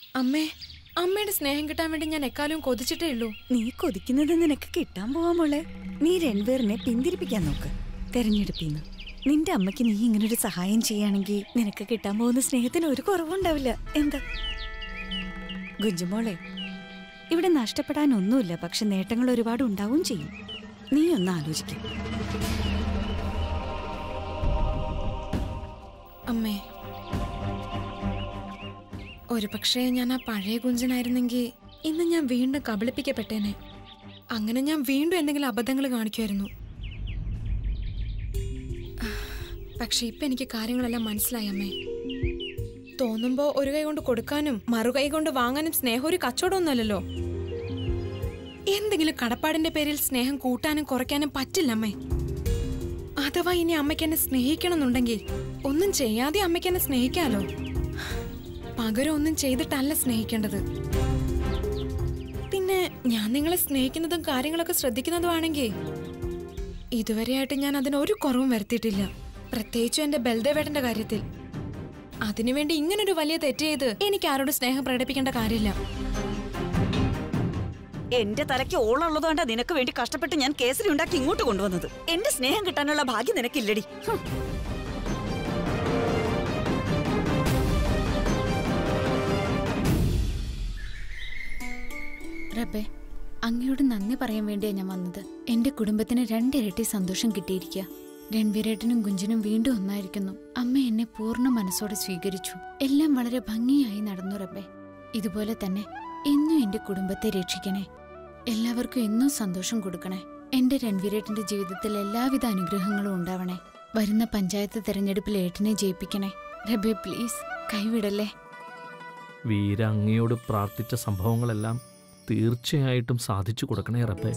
അമ്മേ അമ്മയുടെ സ്നേഹം കിട്ടാൻ വേണ്ടി ഞാൻ എക്കാലവും കൊതിച്ചിട്ടേ ഉള്ളൂ നീ കൊതിക്കുന്നത് നിനക്ക് കിട്ടാൻ പോവാ മോളെ നീ രൺവീറിനെ പിന്തിരിപ്പിക്കാൻ നോക്ക് തെരഞ്ഞെടുപ്പിന്ന് നിന്റെ അമ്മയ്ക്ക് നീ ഇങ്ങനൊരു സഹായം ചെയ്യുകയാണെങ്കിൽ നിനക്ക് കിട്ടാൻ പോകുന്ന സ്നേഹത്തിന് ഒരു കുറവുണ്ടാവില്ല എന്താ ഗുഞ്ചുമോളെ ഇവിടെ നഷ്ടപ്പെടാൻ ഒന്നുമില്ല പക്ഷെ നേട്ടങ്ങൾ ഒരുപാട് ഉണ്ടാവും ചെയ്യും നീ ഒന്ന് ആലോചിക്കും അമ്മേ ഒരു പക്ഷേ ഞാൻ ആ പഴയ കുഞ്ചനായിരുന്നെങ്കിൽ ഇന്ന് ഞാൻ വീണ്ടും കബളിപ്പിക്കപ്പെട്ടേനെ അങ്ങനെ ഞാൻ വീണ്ടും എന്തെങ്കിലും അബദ്ധങ്ങൾ കാണിക്കുമായിരുന്നു പക്ഷെ ഇപ്പൊ എനിക്ക് കാര്യങ്ങളെല്ലാം മനസ്സിലായി അമ്മേ തോന്നുമ്പോ ഒരു കൈ കൊണ്ട് കൊടുക്കാനും മറുകൈ കൊണ്ട് വാങ്ങാനും സ്നേഹം ഒരു കച്ചവടമൊന്നുമല്ലല്ലോ എന്തെങ്കിലും കടപ്പാടിന്റെ പേരിൽ സ്നേഹം കൂട്ടാനും കുറയ്ക്കാനും പറ്റില്ല അമ്മേ അഥവാ ഇനി അമ്മയ്ക്ക് എന്നെ സ്നേഹിക്കണം എന്നുണ്ടെങ്കിൽ ഒന്നും ചെയ്യാതെ അമ്മയ്ക്ക് എന്നെ സ്നേഹിക്കാലോ പകരം ഒന്നും ചെയ്തിട്ടല്ല സ്നേഹിക്കേണ്ടത് പിന്നെ ഞാൻ നിങ്ങളെ സ്നേഹിക്കുന്നതും കാര്യങ്ങളൊക്കെ ശ്രദ്ധിക്കുന്നതുമാണെങ്കിൽ ഇതുവരെയായിട്ട് ഞാൻ അതിന് ഒരു കുറവും വരുത്തിയിട്ടില്ല പ്രത്യേകിച്ചും എന്റെ ബൽദേവേട്ടന്റെ കാര്യത്തിൽ അതിനുവേണ്ടി ഇങ്ങനൊരു വലിയ തെറ്റ് ചെയ്ത് എനിക്ക് ആരോടും സ്നേഹം പ്രകടിപ്പിക്കേണ്ട കാര്യമില്ല എന്റെ തലയ്ക്ക് ഓളുള്ളതുകൊണ്ടാ നിനക്ക് വേണ്ടി കഷ്ടപ്പെട്ട് ഞാൻ കേസരി ഉണ്ടാക്കി ഇങ്ങോട്ട് കൊണ്ടുവന്നത് എന്റെ സ്നേഹം കിട്ടാനുള്ള ഭാഗ്യം നിനക്കില്ലടി ഹും. റബ്ബേ അങ്ങയോട് നന്ദി പറയാൻ വേണ്ടിയാ ഞാൻ വന്നത് എന്റെ കുടുംബത്തിന് രണ്ടിരട്ടി സന്തോഷം കിട്ടിയിരിക്കുക രൺവീരേട്ടനും കുഞ്ചനും വീണ്ടും ഒന്നായിരിക്കുന്നു അമ്മ എന്നെ പൂർണ്ണ മനസ്സോടെ സ്വീകരിച്ചു എല്ലാം വളരെ ഭംഗിയായി നടന്നു റബ്ബേ ഇതുപോലെ തന്നെ എന്നും എന്റെ കുടുംബത്തെ രക്ഷിക്കണേ എല്ലാവർക്കും എന്നും സന്തോഷം കൊടുക്കണേ എന്റെ രൺവീരേട്ടന്റെ ജീവിതത്തിൽ എല്ലാവിധ അനുഗ്രഹങ്ങളും ഉണ്ടാവണേ വരുന്ന പഞ്ചായത്ത് തെരഞ്ഞെടുപ്പിൽ ഏട്ടനെ ജയിപ്പിക്കണേ റബ്ബേ പ്ലീസ് കൈവിടല്ലേ വീര അങ്ങയോട് പ്രാർത്ഥിച്ച സംഭവങ്ങളെല്ലാം തീർച്ചയായിട്ടും സാധിച്ചു കൊടുക്കണേ റബ്ബേ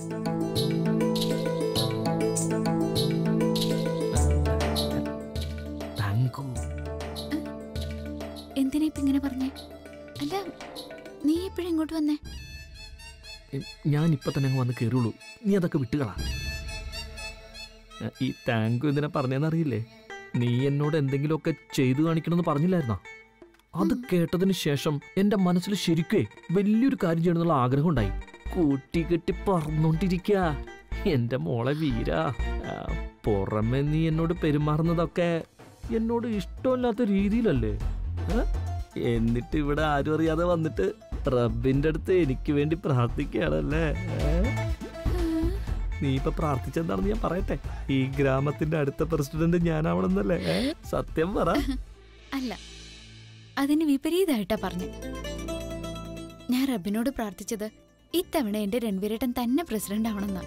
താങ്ക് യു. എന്തിനാ ഇപ്പൊ ഇങ്ങനെ പറഞ്ഞേ അല്ല നീ എപ്പോഴും ഇങ്ങോട്ട് വന്നേ എ- ഞാൻ ഇപ്പൊ തന്നെ അങ്ങ് വന്ന് കയറുള്ളൂ നീ അതൊക്കെ വിട്ടുകളാ എ, ഈ താങ്ക് യു എന്തിനാ പറഞ്ഞെന്നറിയില്ലേ നീ എന്നോട് എന്തെങ്കിലുമൊക്കെ ചെയ്തു കാണിക്കണമെന്ന് പറഞ്ഞില്ലായിരുന്നോ അത് കേട്ടതിന് ശേഷം എന്റെ മനസ്സിൽ ശരിക്കേ വലിയൊരു കാര്യം ചെയ്യണമെന്നുള്ള ആഗ്രഹം ഉണ്ടായി കൂട്ടി കെട്ടി പറന്നോണ്ടിരിക്ക എന്റെ മോളെ വീര ആ, പുറമെ നീ എന്നോട് പെരുമാറുന്നതൊക്കെ എന്നോട് ഇഷ്ടമില്ലാത്ത രീതിയിലല്ലേ ഏ? എന്നിട്ട് ഇവിടെ ആരും അറിയാതെ വന്നിട്ട് റബ്ബിന്റെ അടുത്ത് എനിക്ക് വേണ്ടി പ്രാർത്ഥിക്കുകയാണല്ലേ ഏ? നീ ഇപ്പൊ പ്രാർത്ഥിച്ചെന്താണെന്ന് ഞാൻ പറയട്ടെ ഈ ഗ്രാമത്തിന്റെ അടുത്ത പ്രസിഡന്റ് ഞാനാവണമെന്നല്ലേ ഏ? സത്യം പറ അല്ല അതിന് വിപരീതമായിട്ടാ പറഞ്ഞു ഞാൻ റബ്ബിനോട് പ്രാർത്ഥിച്ചത് ഇത്തവണ എന്റെ രൺവീരേട്ടൻ തന്നെ പ്രസിഡന്റ് ആവണമെന്നാ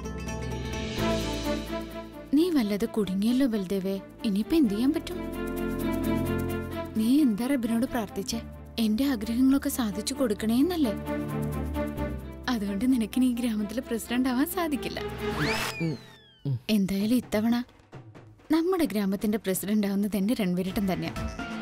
നീ വല്ലത് കുടുങ്ങിയല്ലോ ബൽദേവേ ഇനിയിപ്പോ എന്ത് ചെയ്യാൻ പറ്റും നീ എന്താ റബ്ബിനോട് പ്രാർത്ഥിച്ചേ എന്റെ ആഗ്രഹങ്ങളൊക്കെ സാധിച്ചു കൊടുക്കണേന്നല്ലേ അതുകൊണ്ട് നിനക്കിനി ഈ ഗ്രാമത്തിലെ പ്രസിഡന്റ് ആവാൻ സാധിക്കില്ല ഉം, ഉം. എന്തായാലും ഇത്തവണ നമ്മുടെ ഗ്രാമത്തിന്റെ പ്രസിഡന്റ് ആവുന്നത് എന്റെ രൺവീരട്ടൻ തന്നെയാ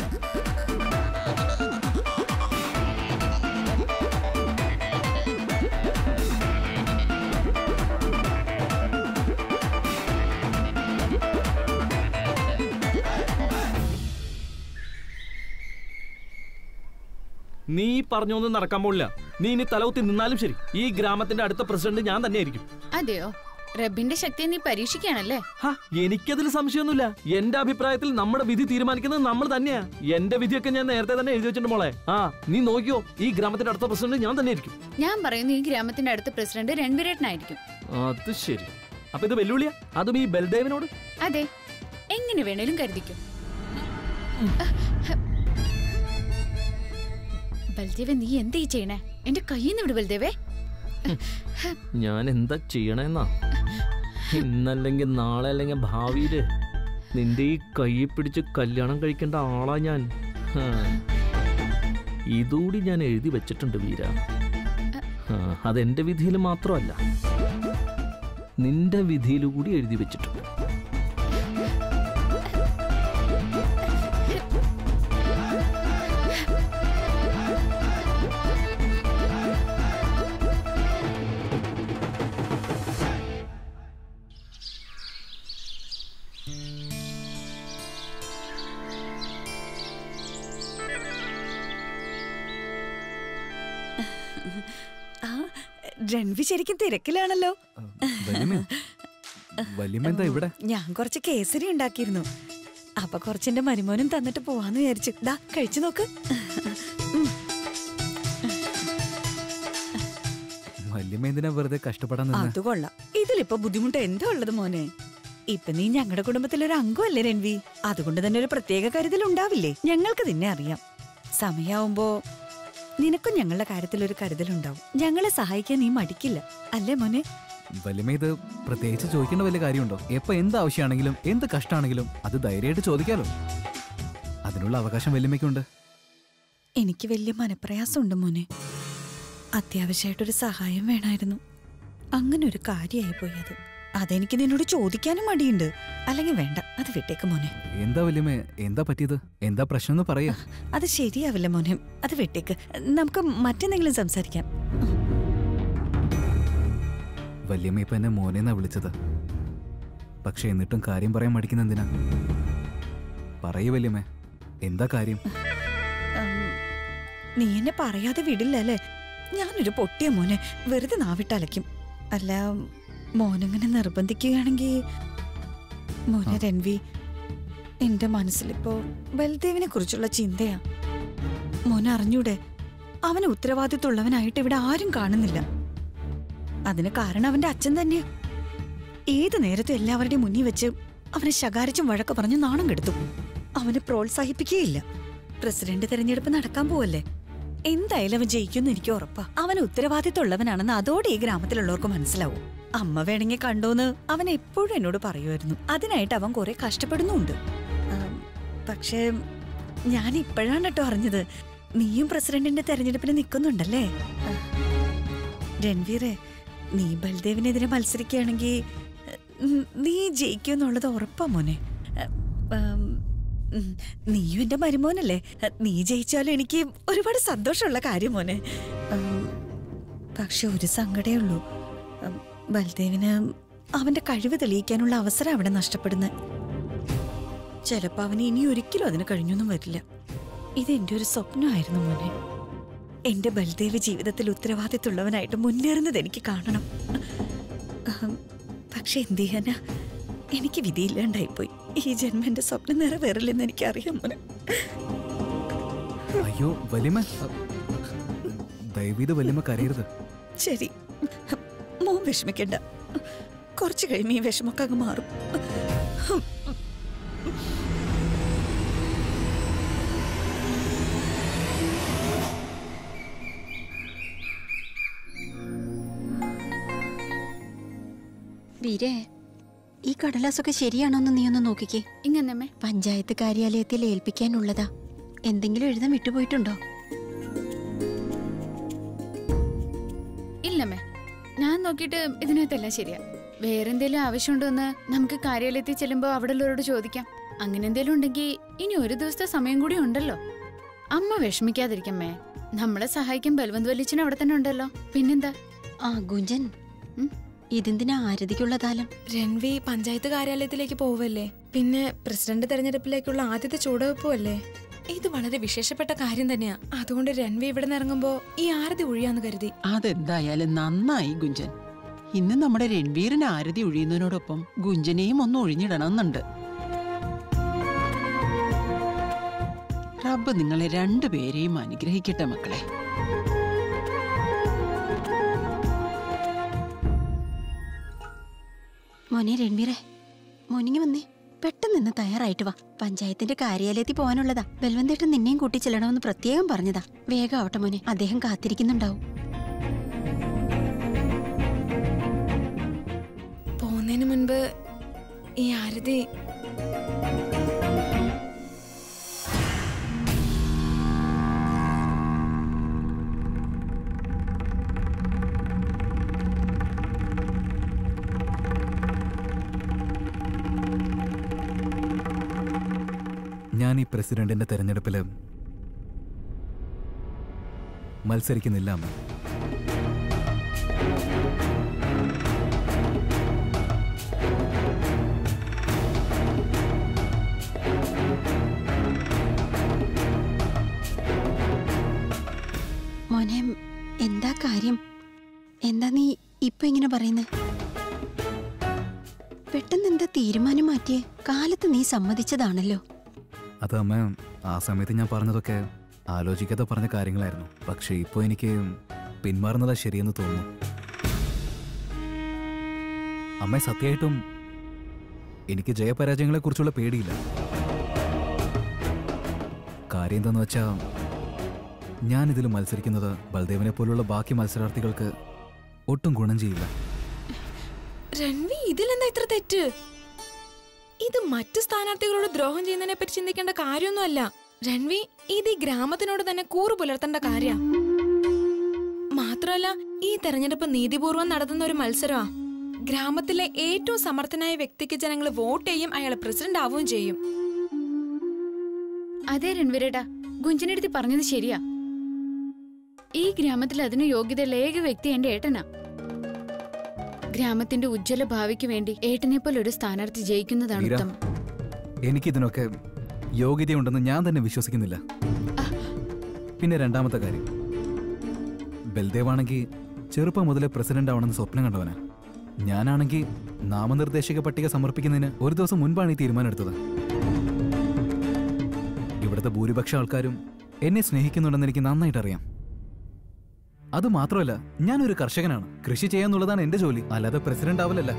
നീ പറഞ്ഞൊന്നും നടക്കാൻ പോലില്ല നീ ഇനി തലകുത്തി നിന്നാലും ശരി ഈ ഗ്രാമത്തിന്റെ അടുത്ത പ്രസിഡന്റ് ഞാൻ തന്നെയായിരിക്കും അതെയോ റബ്ബിന്റെ ശക്തിയെ നീ പരീക്ഷിക്കുകയാണല്ലേ ഹാ എനിക്കതിൽ സംശയമൊന്നുമില്ല എന്റെ അഭിപ്രായത്തിൽ നമ്മുടെ വിധി തീരുമാനിക്കുന്നത് നമ്മൾ തന്നെയാ എന്റെ വിധിയൊക്കെ ഞാൻ നേരത്തെ തന്നെ എഴുതി വെച്ചിട്ടുണ്ട് മോളെ ആ നീ നോക്കിയോ ഈ ഗ്രാമത്തിന്റെ അടുത്ത പ്രസിഡന്റ് ഞാൻ തന്നെയായിരിക്കും ഞാൻ പറയുന്നു ഈ ഗ്രാമത്തിന്റെ അടുത്ത പ്രസിഡന്റ് രൺവീരേട്ടനായിരിക്കും അത് ശരി അപ്പൊ ഇത് വെല്ലുവിളിയാ അതും ഈ ബൽദേവിനോട് അതെ എങ്ങനെ വേണേലും കരുതിക്കും ബൽദേവേ നീ എന്താ ഈ ചെയ്യണേ എന്റെ കയ്യിൽ നിന്ന് വിട് ബൽദേവേ ഞാൻ എന്താ ചെയ്യണേന്നാ ഇന്നല്ലെങ്കിൽ നാളെ അല്ലെങ്കിൽ ഭാവിയില് നിന്റെ ഈ കൈ പിടിച്ച് കല്യാണം കഴിക്കേണ്ട ആളാ ഞാൻ ഹാ. ഇതുകൂടി ഞാൻ എഴുതി വെച്ചിട്ടുണ്ട് വീര ആ, അതെന്റെ വിധിയിൽ മാത്രമല്ല നിന്റെ വിധിയിൽ കൂടി എഴുതി വെച്ചിട്ടുണ്ട് ആ രൺവി ശരിക്കും തിരക്കിലാണല്ലോ വല്യമ്മ വല്യമ്മ എന്താ ഇവിടെ ഞാൻ കുറച്ച് കേസരി ഉണ്ടാക്കിയിരുന്നു അപ്പൊ കുറച്ചെന്റെ മരുമോനും തന്നിട്ട് പോവാന്ന് വിചാരിച്ചു ദാ കഴിച്ചു നോക്ക് വല്യമ്മ എന്തിനാ വെറുതെ കഷ്ടപ്പെടാൻ നിന്ന് അത് കൊള്ളാം ഇതിലിപ്പോ ബുദ്ധിമുട്ട് എന്താ ഉള്ളത് മോനെ ഇപ്പൊ നീ ഞങ്ങളുടെ കുടുംബത്തിലൊരു അംഗമല്ലേ രൺവി അതുകൊണ്ട് തന്നെ ഒരു പ്രത്യേക കരുതൽ ഉണ്ടാവില്ലേ ഞങ്ങൾക്ക് നിന്നെ അറിയാം സമയാവുമ്പോ നിനക്കും ഞങ്ങളുടെ കാര്യത്തിൽ ഒരു കരുതലുണ്ടാവും ഞങ്ങളെ സഹായിക്കാൻ നീ മടിക്കില്ല അല്ലേ മോനെ വല്യമ്മ ഇത് പ്രത്യേകിച്ച് ചോദിക്കേണ്ട വലിയ കാര്യമുണ്ടോ എപ്പോ എന്ത് ആവശ്യമാണെങ്കിലും എന്ത് കഷ്ടമാണെങ്കിലും അത് ധൈര്യമായിട്ട് ചോദിക്കാലോ അതിനുള്ള അവകാശം വല്യമ്മയ്ക്കുണ്ട് എനിക്ക് വലിയ മനപ്രയാസമുണ്ട് മോനെ അത്യാവശ്യമായിട്ടൊരു സഹായം വേണമായിരുന്നു അങ്ങനെ ഒരു കാര്യമായി പോയി അത് അതെനിക്ക് നിന്നോട് ചോദിക്കാനും മടിയുണ്ട് അല്ലെങ്കിൽ വേണ്ട അത് വിട്ടേക്ക് മോനെ എന്താ വല്യമ്മ എന്താ പറ്റിയത് എന്താ പ്രശ്നം എന്ന് പറയാ അത് ശരിയാവില്ല മോനെ അത് വിട്ടേക്ക് നമുക്ക് മറ്റെന്തെങ്കിലും സംസാരിക്കാം വല്യമ്മ ഇപ്പൊ എന്നെ മോനെന്നാ വിളിച്ചത് പക്ഷെ എന്നിട്ടും കാര്യം പറയാൻ മടിക്കുന്ന എന്തിനാ പറയൂ വല്യമ്മേ എന്താ കാര്യം ഉം, നീ എന്നെ പറയാതെ വിടില്ല അല്ലേ ഞാനൊരു പൊട്ടിയ മോനെ വെറുതെ നാവിട്ടലയ്ക്കും അല്ല മോനങ്ങനെ നിർബന്ധിക്കുകയാണെങ്കിൽ മോനെ ആ. രൺവി എന്റെ മനസ്സിലിപ്പോ ബൽദേവിനെ കുറിച്ചുള്ള ചിന്തയാ മോനെ അറിഞ്ഞൂടെ അവന് ഉത്തരവാദിത്തമുള്ളവനായിട്ട് ഇവിടെ ആരും കാണുന്നില്ല അതിന് കാരണം അവന്റെ അച്ഛൻ തന്നെയാ ഏത് നേരത്തും എല്ലാവരുടെയും മുന്നിൽ വെച്ച് അവനെ ശകാരിച്ചും വഴക്ക് പറഞ്ഞ് നാണം കെടുത്തു അവനെ പ്രോത്സാഹിപ്പിക്കുകയില്ല പ്രസിഡന്റ് തെരഞ്ഞെടുപ്പ് നടക്കാൻ പോവല്ലേ എന്തായാലും അവൻ ജയിക്കുമെന്ന് എനിക്ക് ഉറപ്പാ അവൻ ഉത്തരവാദിത്തമുള്ളവനാണെന്ന് അതോടെ ഈ ഗ്രാമത്തിലുള്ളവർക്ക് മനസ്സിലാവും അമ്മ വേണമെങ്കിൽ കണ്ടോന്ന് അവൻ എപ്പോഴും എന്നോട് പറയുമായിരുന്നു അതിനായിട്ട് അവൻ കുറെ കഷ്ടപ്പെടുന്നുണ്ട് ആം, പക്ഷേ ഞാൻ ഇപ്പോഴാണ് കേട്ടോ അറിഞ്ഞത് നീയും പ്രസിഡന്റിന്റെ തെരഞ്ഞെടുപ്പിന് നിൽക്കുന്നുണ്ടല്ലേ ആ, രൺവീറെ നീ ബൽദേവിനെതിരെ മത്സരിക്കുകയാണെങ്കിൽ ഉം, നീ ജയിക്കുമെന്നുള്ളത് ഉറപ്പാ മോനെ ഉം, ഉം, നീയും എന്റെ മരുമോനല്ലേ നീ ജയിച്ചാലും എനിക്ക് ഒരുപാട് സന്തോഷമുള്ള കാര്യം മോനെ ഉം, പക്ഷെ ഒരു സങ്കടേ ഉള്ളൂ ഉം, ബൽദേവിന് അവന്റെ കഴിവ് തെളിയിക്കാനുള്ള അവസരം അവിടെ നഷ്ടപ്പെടുന്നത് ചിലപ്പോ അവന് ഇനി ഒരിക്കലും അതിന് കഴിഞ്ഞൊന്നും വരില്ല ഇത് എന്റെ ഒരു സ്വപ്നമായിരുന്നു മോനെ എന്റെ ബൽദേവ് ജീവിതത്തിൽ ഉത്തരവാദിത്തമുള്ളവനായിട്ട് മുന്നേറുന്നത് എനിക്ക് കാണണം ഉം, പക്ഷെ എന്ത് ചെയ്യാനാ എനിക്ക് വിധിയില്ലാണ്ടായിപ്പോയി ഈ ജന്മം എന്റെ സ്വപ്നം നിറവേറില്ലെന്ന് എനിക്കറിയാം മോനെ അയ്യോ വല്യമ്മ ദയവീത് വല്യമ്മ കരയരുത് ശരി മോൻ വിഷമിക്കണ്ട കുറച്ച് കഴിയുമ്പോൾ ഈ വിഷമൊക്കെ അങ്ങ് മാറും വീരേ ഈ കടലാസൊക്കെ ശരിയാണോന്ന് നീ ഒന്ന് നോക്കിക്കേ ഇങ്ങന്നമ്മേ പഞ്ചായത്ത് കാര്യാലയത്തിൽ ഏൽപ്പിക്കാനുള്ളതാ എന്തെങ്കിലും എഴുതാൻ വിട്ടുപോയിട്ടുണ്ടോ ഇല്ലമ്മേ ഞാൻ നോക്കിയിട്ട് ഇതിനകത്തെല്ലാം ശരിയാ വേറെന്തേലും ആവശ്യമുണ്ടോ എന്ന് നമുക്ക് കാര്യാലയത്തിൽ ചെല്ലുമ്പോൾ അവിടെ ഉള്ളവരോട് ചോദിക്കാം അങ്ങനെ എന്തേലും ഉണ്ടെങ്കിൽ ഇനി ഒരു ദിവസത്തെ സമയം കൂടി ഉണ്ടല്ലോ അമ്മ വിഷമിക്കാതിരിക്കമ്മേ നമ്മളെ സഹായിക്കാൻ ബൽവന്ത് വലിച്ചൻ അവിടെ തന്നെ ഉണ്ടല്ലോ പിന്നെന്താ ആ ഗുഞ്ചൻ ഉം? ഇതെന്തിനാ ആരതിക്കുള്ള താലം രൺവി പഞ്ചായത്ത് കാര്യാലയത്തിലേക്ക് പോവല്ലേ പിന്നെ പ്രസിഡന്റ് തെരഞ്ഞെടുപ്പിലേക്കുള്ള ആദ്യത്തെ ചുവടുവെപ്പും അല്ലേ ഇത് വളരെ വിശേഷപ്പെട്ട കാര്യം തന്നെയാ അതുകൊണ്ട് രൺവി ഇവിടെ നിന്ന് ഇറങ്ങുമ്പോ ഈ ആരതി ഒഴിയാന്ന് കരുതി അതെന്തായാലും നന്നായി ഗുഞ്ചൻ ഇന്ന് നമ്മുടെ രൺവീറിന് ആരതി ഒഴിയുന്നതിനോടൊപ്പം ഗുഞ്ചനെയും ഒന്ന് ഒഴിഞ്ഞിടണമെന്നുണ്ട് റബ്ബ് നിങ്ങളെ രണ്ടുപേരെയും അനുഗ്രഹിക്കട്ടെ മക്കളെ മോനെ രൺവീറെ മോനിങ്ങി വന്നേ പെട്ടെന്ന് നിന്ന് തയ്യാറായിട്ട് വാ പഞ്ചായത്തിന്റെ കാര്യാലയത്തിൽ പോകാനുള്ളതാ ബൽവന്തേട്ടൻ നിന്നെയും കൂട്ടി ചെല്ലണമെന്ന് പ്രത്യേകം പറഞ്ഞതാ വേഗം ആവട്ടെ മോനെ അദ്ദേഹം കാത്തിരിക്കുന്നുണ്ടാവും പോകുന്നതിന് മുൻപ് ഈ ആരതി ഞാൻ ഈ പ്രസിഡന്റിന്റെ തെരഞ്ഞെടുപ്പില് മത്സരിക്കുന്നില്ല അമ്മ മോനെ എന്താ കാര്യം എന്താ നീ ഇപ്പൊ ഇങ്ങനെ പറയുന്നേ പെട്ടെന്ന് എന്താ തീരുമാനം മാറ്റിയേ കാലത്ത് നീ സമ്മതിച്ചതാണല്ലോ അത് അമ്മ ആ സമയത്ത് ഞാൻ പറഞ്ഞതൊക്കെ ആലോചിക്കാതെ പറഞ്ഞ കാര്യങ്ങളായിരുന്നു പക്ഷെ ഇപ്പോൾ എനിക്ക് പിന്മാറുന്നതാ ശരിയെന്ന് തോന്നുന്നു അമ്മ സത്യമായിട്ടും എനിക്ക് ജയപരാജയങ്ങളെ കുറിച്ചുള്ള പേടിയില്ല കാര്യം എന്താന്ന് വെച്ചാ ഞാൻ ഇതിൽ മത്സരിക്കുന്നത് ബൽദേവനെ പോലുള്ള ബാക്കി മത്സരാർത്ഥികൾക്ക് ഒട്ടും ഗുണം ചെയ്യില്ല രൺവി ഇതിലെന്താ ഇത്ര തെറ്റ് ഇത് മറ്റു സ്ഥാനാർത്ഥികളോട് ദ്രോഹം ചെയ്യുന്നതിനെ പറ്റി ചിന്തിക്കേണ്ട കാര്യമൊന്നുമല്ല രൺവി ഇത് ഈ ഗ്രാമത്തിനോട് തന്നെ കൂറു പുലർത്തേണ്ട കാര്യ മാത്രമല്ല ഈ തെരഞ്ഞെടുപ്പ് നീതിപൂർവം നടത്തുന്ന ഒരു മത്സരമാ ഗ്രാമത്തിലെ ഏറ്റവും സമർത്ഥനായ വ്യക്തിക്ക് ജനങ്ങൾ വോട്ട് ചെയ്യും അയാൾ പ്രസിഡന്റ് ആവുകയും ചെയ്യും അതെ രൺവീരേട്ടാ ഗുഞ്ചനെടുത്തി പറഞ്ഞത് ശരിയാ ഈ ഗ്രാമത്തിൽ അതിന് യോഗ്യതയുള്ള ഏക വ്യക്തി എന്റെ ഏട്ടനാ ഗ്രാമത്തിന്റെ ഉജ്ജ്വല ഭാവിക്ക് വേണ്ടി ഏട്ടനെ പോലെ ഒരു സ്ഥാനാർത്ഥി ജയിക്കുന്നതാണ് വീര. ഉത്തമം എനിക്കിതിനൊക്കെ യോഗ്യതയുണ്ടെന്ന് ഞാൻ തന്നെ വിശ്വസിക്കുന്നില്ല പിന്നെ രണ്ടാമത്തെ കാര്യം ബൽദേവാണെങ്കിൽ ചെറുപ്പം മുതലേ പ്രസിഡന്റ് ആവണമെന്ന് സ്വപ്നം കണ്ടവനാ ഞാനാണെങ്കിൽ നാമനിർദ്ദേശക പട്ടിക സമർപ്പിക്കുന്നതിന് ഒരു ദിവസം മുൻപാണ് ഈ തീരുമാനം എടുത്തത് ഇവിടുത്തെ ഭൂരിപക്ഷ ആൾക്കാരും എന്നെ സ്നേഹിക്കുന്നുണ്ടെന്ന് എനിക്ക് നന്നായിട്ട് അറിയാം അത് മാത്രമല്ല ഞാനൊരു കർഷകനാണ് കൃഷി ചെയ്യാന്നുള്ളതാണ് എന്റെ ജോലി അല്ലാതെ പ്രസിഡന്റ് ആവലല്ല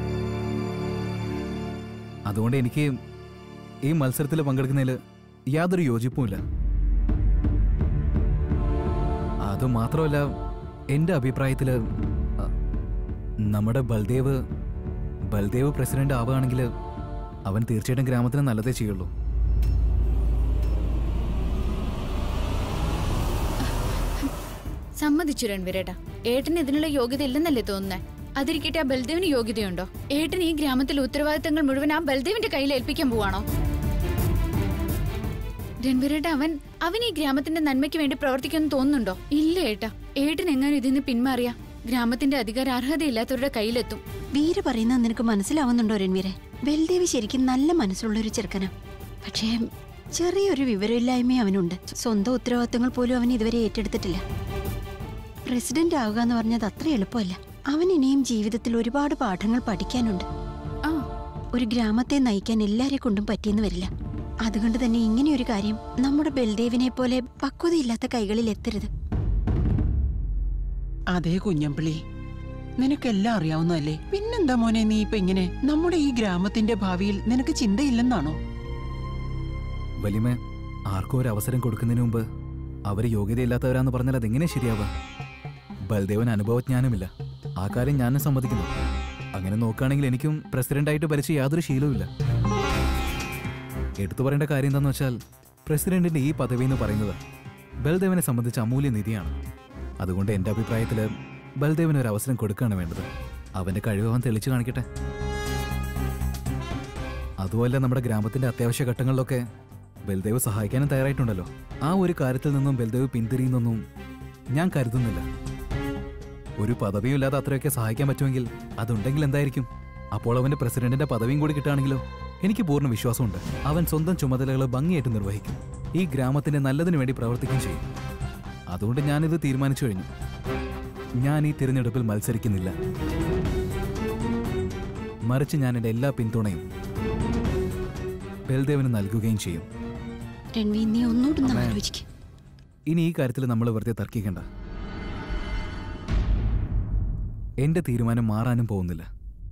അതുകൊണ്ട് എനിക്ക് ഈ മത്സരത്തിൽ പങ്കെടുക്കുന്നതിൽ യാതൊരു യോജിപ്പുമില്ല അത് മാത്രമല്ല എൻ്റെ അഭിപ്രായത്തിൽ നമ്മുടെ ബൽദേവ് ബൽദേവ് പ്രസിഡന്റ് ആവുകയാണെങ്കിൽ അവൻ തീർച്ചയായിട്ടും ഗ്രാമത്തിന് നല്ലതേ ചെയ്യുള്ളൂ സമ്മതിച്ചു രൺവീരേട്ടാ ഏട്ടന് ഇതിനുള്ള യോഗ്യത ഇല്ലെന്നല്ലേ തോന്നുന്നേ അതിരിക്കട്ടെ ആ ബൽദേവിന് യോഗ്യതയുണ്ടോ ഏട്ടൻ ഈ ഗ്രാമത്തിലെ ഉത്തരവാദിത്തങ്ങൾ മുഴുവൻ ആ ബൽദേവിന്റെ കയ്യിൽ ഏൽപ്പിക്കാൻ പോവാണോ രൺവീരേട്ട അവൻ അവൻ ഈ ഗ്രാമത്തിന്റെ നന്മയ്ക്ക് വേണ്ടി പ്രവർത്തിക്കുമെന്ന് തോന്നുന്നുണ്ടോ ഇല്ല ഏട്ടാ ഏട്ടൻ എങ്ങാനും ഇതിൽ നിന്ന് പിന്മാറിയ ഗ്രാമത്തിന്റെ അധികാര അർഹതയില്ലാത്തവരുടെ കയ്യിലെത്തും വീര പറയുന്നത് നിനക്ക് മനസ്സിലാവുന്നുണ്ടോ രൺവീരെ ബൽദേവ് ശരിക്കും നല്ല മനസ്സുള്ള ഒരു ചെറുക്കനാ പക്ഷേ ചെറിയൊരു വിവരമില്ലായ്മ അവനുണ്ട് സ്വന്തം ഉത്തരവാദിത്തങ്ങൾ പോലും അവൻ ഇതുവരെ ഏറ്റെടുത്തിട്ടില്ല പ്രസിഡന്റ് ആവുക എന്ന് പറഞ്ഞത് അത്ര എളുപ്പമല്ല അവൻ ഇനിയും ജീവിതത്തിൽ ഒരുപാട് പാഠങ്ങൾ പഠിക്കാനുണ്ട് ആ ഒരു ഗ്രാമത്തെ നയിക്കാൻ എല്ലാരെ കൊണ്ടും പറ്റിയെന്ന് വരില്ല അതുകൊണ്ട് തന്നെ ഇങ്ങനെ ഒരു കാര്യം നമ്മുടെ ബൽദേവിനെ പോലെ പക്വതയില്ലാത്ത കൈകളിൽ എത്തരുത് അതേ കുഞ്ഞമ്പിളി നിനക്കെല്ലാം അറിയാവുന്നതല്ലേ പിന്നെന്താ മോനെ നീ ഇപ്പൊ ഇങ്ങനെ നമ്മുടെ ഈ ഗ്രാമത്തിന്റെ ഭാവിയിൽ നിനക്ക് ചിന്തയില്ലെന്നാണോ വലിമേ ആർക്കും ഒരു അവസരം കൊടുക്കുന്നതിന് മുമ്പ് അവർ യോഗ്യതയില്ലാത്തവരാന്ന് പറഞ്ഞാൽ അതെങ്ങനെ ശരിയാവുക ബൽദേവന് അനുഭവജ്ഞാനമില്ല ആ കാര്യം ഞാനും സമ്മതിക്കുന്നു അങ്ങനെ നോക്കുകയാണെങ്കിൽ എനിക്കും പ്രസിഡന്റായിട്ട് ഭരിച്ച യാതൊരു ശീലവുമില്ല എടുത്തു പറയേണ്ട കാര്യം എന്താന്ന് വെച്ചാൽ പ്രസിഡന്റിന്റെ ഈ പദവി എന്ന് പറയുന്നത് ബൽദേവനെ സംബന്ധിച്ച അമൂല്യ നിധിയാണ് അതുകൊണ്ട് എൻ്റെ അഭിപ്രായത്തിൽ ബൽദേവന് ഒരു അവസരം കൊടുക്കുകയാണ് വേണ്ടത് അവന്റെ കഴിവ് അവൻ തെളിച്ചു കാണിക്കട്ടെ അതുമല്ല നമ്മുടെ ഗ്രാമത്തിന്റെ അത്യാവശ്യ ഘട്ടങ്ങളിലൊക്കെ ബൽദേവ് സഹായിക്കാനും തയ്യാറായിട്ടുണ്ടല്ലോ ആ ഒരു കാര്യത്തിൽ നിന്നും ബൽദേവ് പിന്തിരിയുന്നൊന്നും ഞാൻ കരുതുന്നില്ല ഒരു പദവിയും ഇല്ലാതെ അത്രയൊക്കെ സഹായിക്കാൻ പറ്റുമെങ്കിൽ അതുണ്ടെങ്കിൽ എന്തായിരിക്കും അപ്പോൾ അവന്റെ പ്രസിഡന്റിന്റെ പദവിയും കൂടി കിട്ടുകയാണെങ്കിലോ എനിക്ക് പൂർണ്ണ വിശ്വാസമുണ്ട് അവൻ സ്വന്തം ചുമതലകൾ ഭംഗിയായിട്ട് നിർവഹിക്കും ഈ ഗ്രാമത്തിന്റെ നല്ലതിനു വേണ്ടി പ്രവർത്തിക്കുകയും ചെയ്യും അതുകൊണ്ട് ഞാനിത് തീരുമാനിച്ചു കഴിഞ്ഞു ഞാൻ ഈ തിരഞ്ഞെടുപ്പിൽ മത്സരിക്കുന്നില്ല മറിച്ച് ഞാൻ എൻ്റെ എല്ലാ പിന്തുണയും ബൽദേവിന് നൽകുകയും ചെയ്യും രൺവി നീ ഒന്നുകൂടി ഒന്ന് അമ്മേ. ആലോചിക്ക് ഇനി ഈ കാര്യത്തിൽ നമ്മൾ വെറുതെ തർക്കിക്കണ്ട എന്റെ തീരുമാനം മാറാനും പോകുന്നില്ല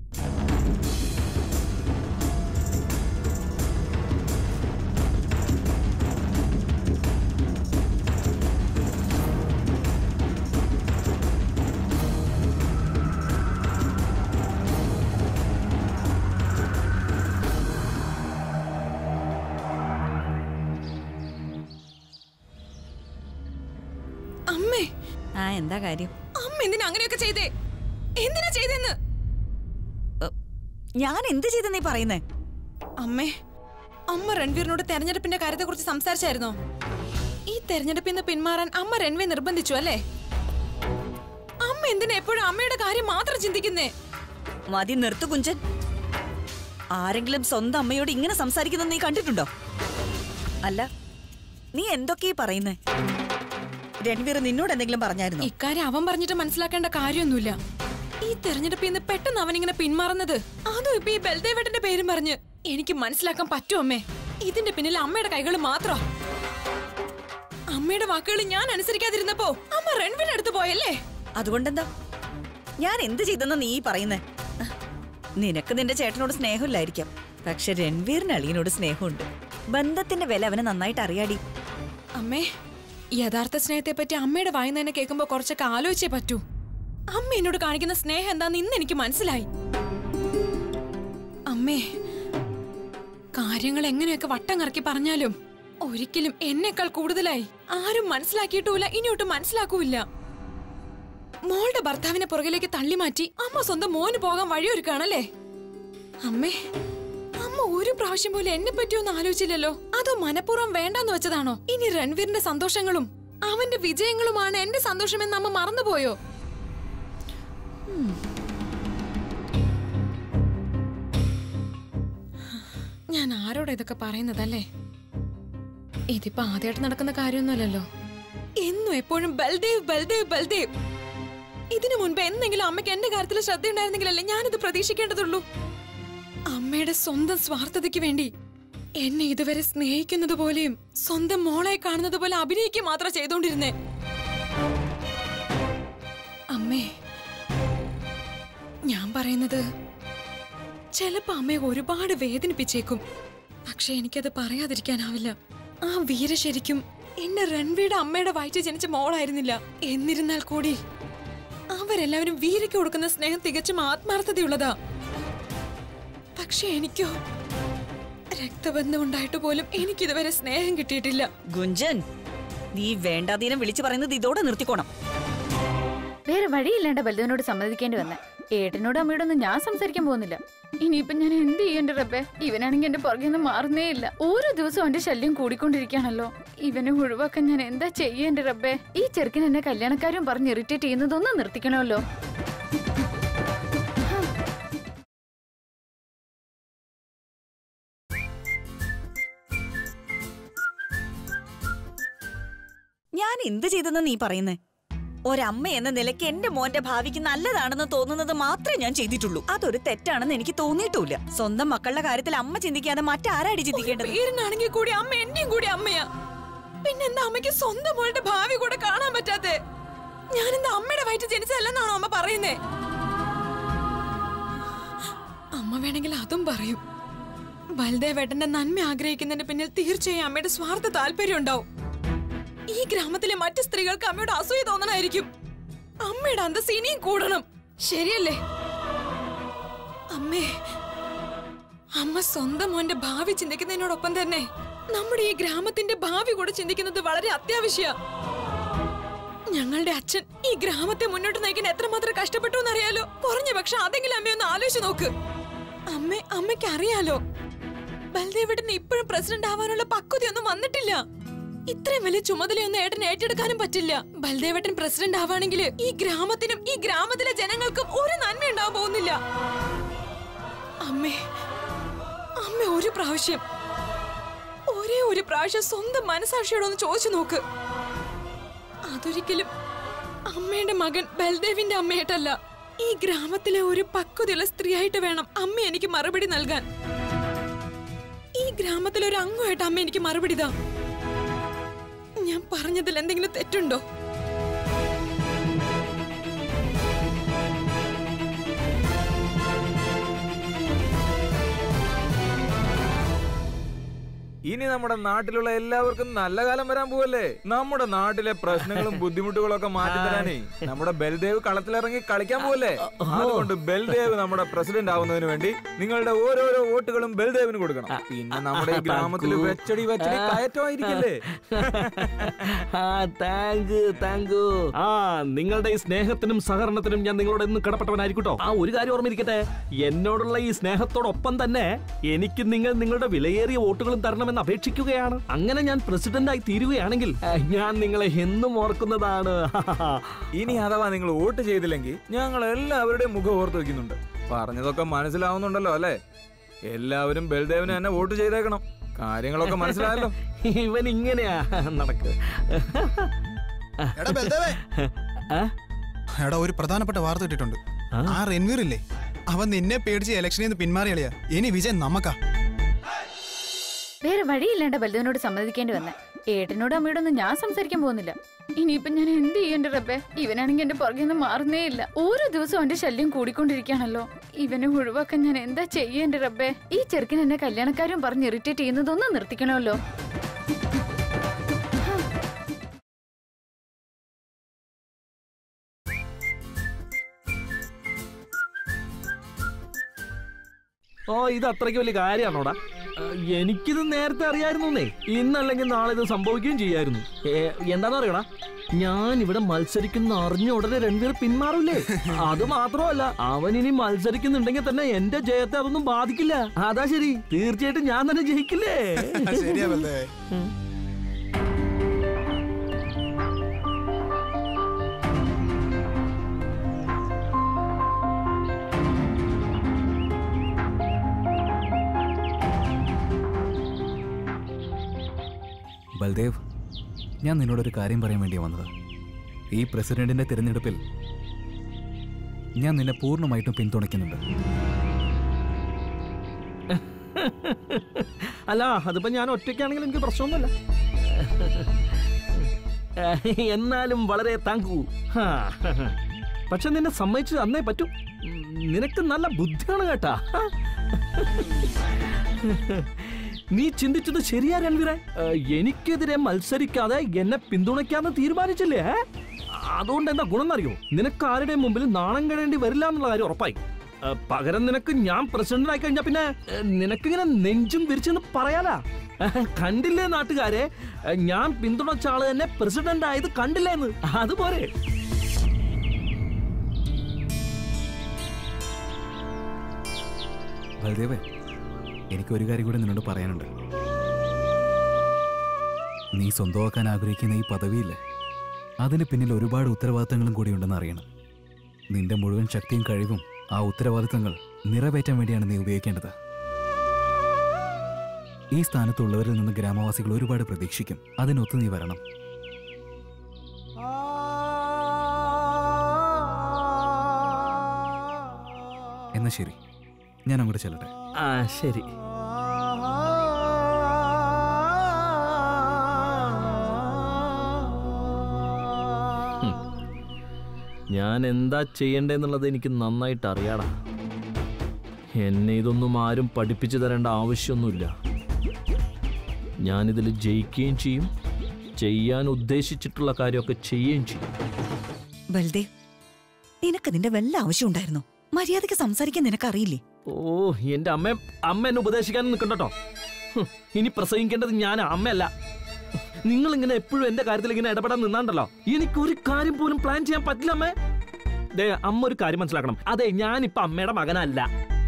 അമ്മേ ആ എന്താ കാര്യം അമ്മ എന്തിനാ അങ്ങനെയൊക്കെ ചെയ്തേ എന്തിനാ ചെയ്തെന്ന് ഞാൻ എന്ത് ചെയ്ത നീ പറയുന്നേ അമ്മേ അമ്മ രൺവീറിനോട് തെരഞ്ഞെടുപ്പിന്റെ കാര്യത്തെക്കുറിച്ച് സംസാരിച്ചായിരുന്നോ ഈ തെരഞ്ഞെടുപ്പിൽ നിന്ന് പിന്മാറാൻ അമ്മ രൺവീർ നിർബന്ധിച്ചു അല്ലേ അമ്മ എന്തിനാ എപ്പോഴും അമ്മയുടെ കാര്യം മാത്രം ചിന്തിക്കുന്നേ മതി നിർത്തു കുഞ്ചൻ ആരെങ്കിലും സ്വന്തം അമ്മയോട് ഇങ്ങനെ സംസാരിക്കുന്നത് നീ കണ്ടിട്ടുണ്ടോ അല്ല നീ എന്തൊക്കെയാ പറയുന്നേ രൺവീർ നിന്നോട് എന്തെങ്കിലും പറഞ്ഞായിരുന്നോ ഇക്കാര്യം അവൻ പറഞ്ഞിട്ട് മനസ്സിലാക്കേണ്ട കാര്യമൊന്നുമില്ല ഈ തെരഞ്ഞെടുപ്പിൽ നിന്ന് പെട്ടെന്ന് അവനിങ്ങനെ പിന്മാറുന്നത് അതും ഇപ്പൊ ഈ ബൽദേവേട്ടന്റെ പേരും പറഞ്ഞ് എനിക്ക് മനസ്സിലാക്കാൻ പറ്റും അമ്മേ ഇതിന്റെ പിന്നിൽ അമ്മയുടെ കൈകൾ മാത്രം അമ്മയുടെ വാക്കുകൾ ഞാൻ അനുസരിക്കാതിരുന്നപ്പോ അമ്മ റൺവിന്റെ അടുത്ത് പോയല്ലേ അതുകൊണ്ടെന്താ ഞാൻ എന്ത് ചെയ്തെന്ന് നീ പറയുന്നേ നിനക്ക് നിന്റെ ചേട്ടനോട് സ്നേഹമില്ലായിരിക്കാം പക്ഷെ രൺവീറിന് അളിയനോട് സ്നേഹമുണ്ട് ബന്ധത്തിന്റെ വില അവന് നന്നായിട്ട് അറിയാടി അമ്മേ യഥാർത്ഥ സ്നേഹത്തെ പറ്റി അമ്മയുടെ വായി തന്നെ കേൾക്കുമ്പോ കുറച്ചൊക്കെ ആലോചിച്ചേ പറ്റൂ അമ്മ എന്നോട് കാണിക്കുന്ന സ്നേഹം എന്താന്ന് ഇന്ന് എനിക്ക് മനസ്സിലായി അമ്മേ കാര്യങ്ങൾ എങ്ങനെയൊക്കെ വട്ടം കറക്കി പറഞ്ഞാലും ഒരിക്കലും എന്നെക്കാൾ കൂടുതലായി ആരും മനസ്സിലാക്കിയിട്ടുമില്ല ഇനിയൊട്ട് മനസ്സിലാക്കൂല മോളുടെ ഭർത്താവിനെ പുറകിലേക്ക് തള്ളി മാറ്റി അമ്മ സ്വന്തം മോന് പോകാൻ വഴിയൊരുക്കാണല്ലേ അമ്മേ അമ്മ ഒരു പ്രാവശ്യം പോലും എന്നെ പറ്റി ഒന്നും ആലോചിച്ചില്ലല്ലോ അതോ മനഃപൂർവ്വം വേണ്ടാന്ന് വെച്ചതാണോ ഇനി രൺവീറിന്റെ സന്തോഷങ്ങളും അവന്റെ വിജയങ്ങളുമാണ് എന്റെ സന്തോഷമെന്ന് അമ്മ മറന്നുപോയോ ഞാൻ ആരോടാ ഇതൊക്കെ പറയുന്നതല്ലേ ഇതിപ്പോ ആദ്യമായിട്ട് നടക്കുന്ന കാര്യമൊന്നുമല്ലല്ലോ എന്നും എപ്പോഴും ബൽദേവ് ബൽദേവ് ബൽദേവ് ഇതിനു മുൻപ് എന്തെങ്കിലും അമ്മയ്ക്ക് എന്റെ കാര്യത്തിൽ ശ്രദ്ധയുണ്ടായിരുന്നെങ്കിലല്ലേ ഞാനിത് പ്രതീക്ഷിക്കേണ്ടതുള്ളൂ അമ്മയുടെ സ്വന്തം സ്വാർത്ഥതയ്ക്ക് വേണ്ടി എന്നെ ഇതുവരെ സ്നേഹിക്കുന്നത് പോലെയും സ്വന്തം മോളെ കാണുന്നത് പോലെ അഭിനയിക്കുക മാത്രം ചെയ്തോണ്ടിരുന്നേ അമ്മേ ഞാൻ പറയുന്നത് ചിലപ്പോ അമ്മയെ ഒരുപാട് വേദനിപ്പിച്ചേക്കും പക്ഷെ എനിക്കത് പറയാതിരിക്കാനാവില്ല ആ വീര ശരിക്കും എന്നെ റൺവീയുടെ അമ്മയുടെ വയറ്റിൽ ജനിച്ച മോളായിരുന്നില്ല എന്നിരുന്നാൽ കൂടി അവരെല്ലാവരും വീരയ്ക്ക് കൊടുക്കുന്ന സ്നേഹം തികച്ചും ആത്മാർത്ഥതയുള്ളതാ പക്ഷെ എനിക്കോ രക്തബന്ധം ഉണ്ടായിട്ട് പോലും എനിക്കിതുവരെ സ്നേഹം കിട്ടിയിട്ടില്ല ഗുഞ്ചൻ നീ വേണ്ടാതീനം വിളിച്ചു പറയുന്നത് ഇതോടെ നിർത്തിക്കോണം വേറെ വഴിയില്ലാണ്ട് ബലദേവനോട് സമ്മതിക്കേണ്ടി വന്നെ ഏട്ടനോട് അമ്മയോടൊന്നും ഞാൻ സംസാരിക്കാൻ പോകുന്നില്ല ഇനിയിപ്പൊ ഞാൻ എന്ത് ചെയ്യണ്ട റബ്ബേ ഇവനാണെങ്കിൽ എന്റെ പുറകെ നിന്ന് മാറുന്നേ ഇല്ല ഓരോ ദിവസവും എന്റെ ശല്യം കൂടിക്കൊണ്ടിരിക്കുകയാണല്ലോ ഇവനെ ഒഴിവാക്കാൻ ഞാൻ എന്താ ചെയ്യേണ്ട റബ്ബേ ഈ ചെറുക്കൻ എന്നെ കല്യാണക്കാരും പറഞ്ഞ് ഇറിറ്റേറ്റ് ചെയ്യുന്നതൊന്നും നിർത്തിക്കണമല്ലോ ഞാൻ എന്ത് ചെയ്തെന്ന് നീ പറയുന്നേ ഒരമ്മ എന്ന നിലയ്ക്ക് എന്റെ മോന്റെ ഭാവിക്ക് നല്ലതാണെന്ന് തോന്നുന്നത് മാത്രമേ ഞാൻ ചെയ്തിട്ടുള്ളൂ അതൊരു തെറ്റാണെന്ന് എനിക്ക് തോന്നിയിട്ടുമില്ല സ്വന്തം മക്കളുടെ കാര്യത്തിൽ അമ്മ ചിന്തിക്കാതെ മറ്റാരാടി ചിന്തിക്കേണ്ടത് പേരിനാണെങ്കിൽ കൂടി അമ്മ എന്റെയും കൂടി അമ്മയാ പിന്നെന്താ അമ്മയ്ക്ക് സ്വന്തം മോളുടെ ഭാവി കൂടെ കാണാൻ പറ്റാത്തെ ഞാനെന്താ അമ്മയുടെ വയറ്റിൽ ജനിച്ചതല്ലെന്നാണോ അമ്മ പറയുന്നേ അമ്മ വേണമെങ്കിൽ അതും പറയും ബൽദേവേട്ടന്റെ നന്മ ആഗ്രഹിക്കുന്നതിന് പിന്നിൽ തീർച്ചയായും അമ്മയുടെ സ്വാർത്ഥ താല്പര്യം ഉണ്ടാവും ഈ ഗ്രാമത്തിലെ മറ്റു സ്ത്രീകൾക്ക് അമ്മയോട് അസൂയ തോന്നണായിരിക്കും അമ്മയുടെ അന്തസ് ഇനിയും കൂടണം ശരിയല്ലേ അമ്മേ അമ്മ സ്വന്തം മോന്റെ ഭാവി ചിന്തിക്കുന്നതിനോടൊപ്പം തന്നെ നമ്മുടെ ഈ ഗ്രാമത്തിന്റെ ഭാവി കൂടെ ചിന്തിക്കുന്നത് വളരെ അത്യാവശ്യ ഞങ്ങളുടെ അച്ഛൻ ഈ ഗ്രാമത്തെ മുന്നോട്ട് നയിക്കാൻ എത്രമാത്രം കഷ്ടപ്പെട്ടു എന്നറിയാലോ കുറഞ്ഞ പക്ഷെ അതെങ്കിലും അമ്മ ഒന്ന് ആലോചിച്ച് നോക്ക് അമ്മ അമ്മയ്ക്ക് അറിയാലോ ബൽദേവേട്ടന് ഇപ്പോഴും പ്രസിഡന്റ് ആവാനുള്ള പക്വതയൊന്നും വന്നിട്ടില്ല ഇത്രയും വലിയ ചുമതലയൊന്നും ഏട്ടൻ ഏറ്റെടുക്കാനും പറ്റില്ല ബൽദേവേട്ടൻ പ്രസിഡന്റ് ആവാണെങ്കിൽ ഈ ഗ്രാമത്തിനും ഈ ഗ്രാമത്തിലെ ജനങ്ങൾക്കും ഒരു നന്മ ഉണ്ടാവാൻ പോകുന്നില്ല അമ്മേ അമ്മ ഒരു പ്രാവശ്യം ഒരേ ഒരു പ്രാവശ്യം സ്വന്തം മനസാക്ഷിയോടൊന്ന് ചോദിച്ചു നോക്ക് അതൊരിക്കലും അമ്മയുടെ മകൻ ബൽദേവിന്റെ അമ്മയായിട്ടല്ല ഈ ഗ്രാമത്തിലെ ഒരു പക്വതയുള്ള സ്ത്രീയായിട്ട് വേണം അമ്മ എനിക്ക് മറുപടി നൽകാൻ ഈ ഗ്രാമത്തിലെ ഒരു അംഗമായിട്ട് അമ്മ എനിക്ക് മറുപടി താ ഞാൻ പറഞ്ഞതിൽ എന്തെങ്കിലും തെറ്റുണ്ടോ ഇനി നമ്മുടെ നാട്ടിലുള്ള എല്ലാവർക്കും നല്ല കാലം വരാൻ പോവല്ലേ നമ്മുടെ നാട്ടിലെ പ്രശ്നങ്ങളും ബുദ്ധിമുട്ടുകളും ഒക്കെ മാറ്റി തരാനേ നമ്മുടെ ബൽദേവ് കളത്തിലിറങ്ങി കളിക്കാൻ പോവല്ലേ അതുകൊണ്ട് ബൽദേവ് നമ്മുടെ പ്രസിഡന്റ് ആവുന്നതിന് വേണ്ടി നിങ്ങളുടെ ഓരോരോ വോട്ടുകളും ബൽദേവിന് കൊടുക്കണം പിന്നെ നമ്മുടെ ഈ ഗ്രാമത്തിൽ വെച്ചടി വെച്ചടി കയറ്റമായിരിക്കില്ലേ ആ താങ്ക് താങ്ക് ആ നിങ്ങളുടെ ഈ സ്നേഹത്തിനും സഹകരണത്തിനും ഞാൻ നിങ്ങളോട് എന്ന് കടപ്പെട്ടവനായിരിക്കട്ടോ ആ ഒരു കാര്യം ഓർമ്മിരിക്കട്ടെ എന്നോടുള്ള ഈ സ്നേഹത്തോടൊപ്പം തന്നെ എനിക്ക് നിങ്ങൾ നിങ്ങളുടെ വിലയേറിയ വോട്ടുകളും തരണമെന്ന് അപേക്ഷിക്കുകയാണ് അങ്ങനെ ഞാൻ പ്രസിഡന്റായി തീരുകയാണെങ്കിൽ ആ, ഞാൻ നിങ്ങളെ എന്നും ഓർക്കുന്നതാണ് ഇനി അഥവാ നിങ്ങൾ വോട്ട് ചെയ്തില്ലെങ്കിൽ ഞങ്ങൾ എല്ലാവരുടെയും മുഖം ഓർത്ത് വെക്കുന്നുണ്ട് പറഞ്ഞതൊക്കെ മനസ്സിലാവുന്നുണ്ടല്ലോ അല്ലേ എല്ലാവരും ബൽദേവിന് തന്നെ വോട്ട് ചെയ്തേക്കണം കാര്യങ്ങളൊക്കെ മനസ്സിലായല്ലോ ഇവൻ ഇങ്ങനെയാ നടക്ക് എടാ ബൽദേവേ ആ? എടാ ഒരു പ്രധാനപ്പെട്ട വാർത്ത കിട്ടിയിട്ടുണ്ട് ആ? ആ റെൻവീർ ഇല്ലേ അവൻ നിന്നെ പേടിച്ച് ഇലക്ഷനിൽ നിന്ന് പിന്മാറിയളിയാ ഇനി വിജയ് നമുക്കാ വേറെ വഴിയില്ലാണ്ട ബലദേവനോട് സമ്മതിക്കേണ്ടി വന്നെ ഏട്ടനോടും അമ്മയോടൊന്നും ഞാൻ സംസാരിക്കാൻ പോകുന്നില്ല ഇനിയിപ്പൊ ഞാൻ എന്ത് ചെയ്യേണ്ട റബ്ബേ ഇവനാണെങ്കിൽ എന്റെ പുറകെ നിന്ന് മാറുന്നേ ഇല്ല ഓരോ ദിവസവും എന്റെ ശല്യം കൂടിക്കൊണ്ടിരിക്കുകയാണല്ലോ ഇവനെ ഒഴിവാക്കാൻ ഞാൻ എന്താ ചെയ്യേണ്ട റബ്ബേ ഈ ചെറുക്കൻ എന്നെ കല്യാണക്കാരും പറഞ്ഞ് ഇറിറ്റേറ്റ് ചെയ്യുന്നതൊന്നും നിർത്തിക്കണമല്ലോ ഓ ഇത് അത്രയ്ക്ക് വലിയ കാര്യമാണോടാ ആ, എനിക്കിത് നേരത്തെ അറിയായിരുന്നേ ഇന്നല്ലെങ്കിൽ നാളെ ഇത് സംഭവിക്കുകയും ചെയ്യായിരുന്നു ഏ, എന്താന്ന് അറിയടാ ഞാൻ ഇവിടെ മത്സരിക്കുന്ന അറിഞ്ഞ ഉടനെ രണ്ടുപേർ പിന്മാറൂലേ അത് മാത്രമല്ല അവൻ ഇനി മത്സരിക്കുന്നുണ്ടെങ്കിൽ തന്നെ എന്റെ ജയത്തെ അതൊന്നും ബാധിക്കില്ല അതാ ശരി തീർച്ചയായിട്ടും ഞാൻ തന്നെ ജയിക്കില്ലേ ശരിയാ ബൽദേവേ ബൽദേവ് ഞാൻ നിന്നോടൊരു കാര്യം പറയാൻ വേണ്ടി വന്നത് ഈ പ്രസിഡന്റിന്റെ തിരഞ്ഞെടുപ്പിൽ ഞാൻ നിന്നെ പൂർണ്ണമായിട്ടും പിന്തുണയ്ക്കുന്നുണ്ട് അല്ല അതിപ്പോ ഞാൻ ഒറ്റയ്ക്കാണെങ്കിൽ എനിക്ക് പ്രശ്നമൊന്നുമില്ല എന്നാലും വളരെ താങ്കൂ ഹാ. പക്ഷെ നിന്നെ സമ്മതിച്ച് അന്നേ പറ്റൂ ഉം, നിനക്ക് നല്ല ബുദ്ധിയാണ് കേട്ടാ നീ ചിന്തിച്ചത് ശരിയാ രൺവീറെ ഏ, എനിക്കെതിരെ മത്സരിക്കാതെ എന്നെ പിന്തുണയ്ക്കാന്ന് തീരുമാനിച്ചില്ലേ ഏ? അതുകൊണ്ട് എന്താ ഗുണം എന്നറിയോ നിനക്ക് ആരുടെയും മുമ്പിൽ നാണം കഴിയേണ്ടി വരില്ല എന്നുള്ള കാര്യം ഉറപ്പായി ഏ, പകരം നിനക്ക് ഞാൻ പ്രസിഡന്റ് ആയി കഴിഞ്ഞാ പിന്നെ ഏ, നിനക്കിങ്ങനെ നെഞ്ചും വിരിച്ചെന്ന് പറയാലാ ഏ, കണ്ടില്ലേ നാട്ടുകാരെ ഏ, ഞാൻ പിന്തുണച്ച ആള് തന്നെ പ്രസിഡന്റ് ആയത് കണ്ടില്ലേന്ന് അതുപോലെ ബൽദേവേ എനിക്ക് ഒരു കാര്യം കൂടി നിന്നോട് പറയാനുണ്ട് നീ സ്വന്തമാക്കാൻ ആഗ്രഹിക്കുന്ന ഈ പദവിയില്ലേ അതിന് പിന്നിൽ ഒരുപാട് ഉത്തരവാദിത്തങ്ങളും കൂടി ഉണ്ടെന്ന് അറിയണം നിന്റെ മുഴുവൻ ശക്തിയും കഴിവും ആ ഉത്തരവാദിത്തങ്ങൾ നിറവേറ്റാൻ വേണ്ടിയാണ് നീ ഉപയോഗിക്കേണ്ടത് ഈ സ്ഥാനത്തുള്ളവരിൽ നിന്ന് ഗ്രാമവാസികൾ ഒരുപാട് പ്രതീക്ഷിക്കും അതിനൊത്ത് നീ വരണം എന്നാ ശരി ഞാൻ അങ്ങോട്ട് ചെല്ലട്ടെ ആ ശരി ഹും. ഞാൻ എന്താ ചെയ്യണ്ടെന്നുള്ളത് എനിക്ക് നന്നായിട്ട് അറിയാടാ എന്നെ ഇതൊന്നും ആരും പഠിപ്പിച്ചു തരേണ്ട ആവശ്യമൊന്നുമില്ല ഞാനിതിൽ ജയിക്കുകയും ചെയ്യും ചെയ്യാൻ ഉദ്ദേശിച്ചിട്ടുള്ള കാര്യമൊക്കെ ചെയ്യുകയും ചെയ്യും ബൽദേവ് നിനക്കതിന്റെ വല്ല ആവശ്യം ഉണ്ടായിരുന്നോ മര്യാദയ്ക്ക് സംസാരിക്കാൻ നിനക്കറിയില്ലേ ഓ എന്റെ അമ്മ അമ്മ എന്നെ ഉപദേശിക്കാൻ നിൽക്കണ്ടോ ഇനി പ്രസംഗിക്കേണ്ടത് ഞാൻ അമ്മയല്ല നിങ്ങൾ ഇങ്ങനെ എപ്പോഴും എന്റെ കാര്യത്തിൽ ഇങ്ങനെ ഇടപെടാൻ നിന്നാണ്ടല്ലോ എനിക്ക് ഒരു കാര്യം പോലും പ്ലാൻ ചെയ്യാൻ പറ്റില്ല അമ്മേ ദേ അമ്മ ഒരു കാര്യം മനസ്സിലാക്കണം അതെ ഞാനിപ്പോ അമ്മയുടെ മകനല്ല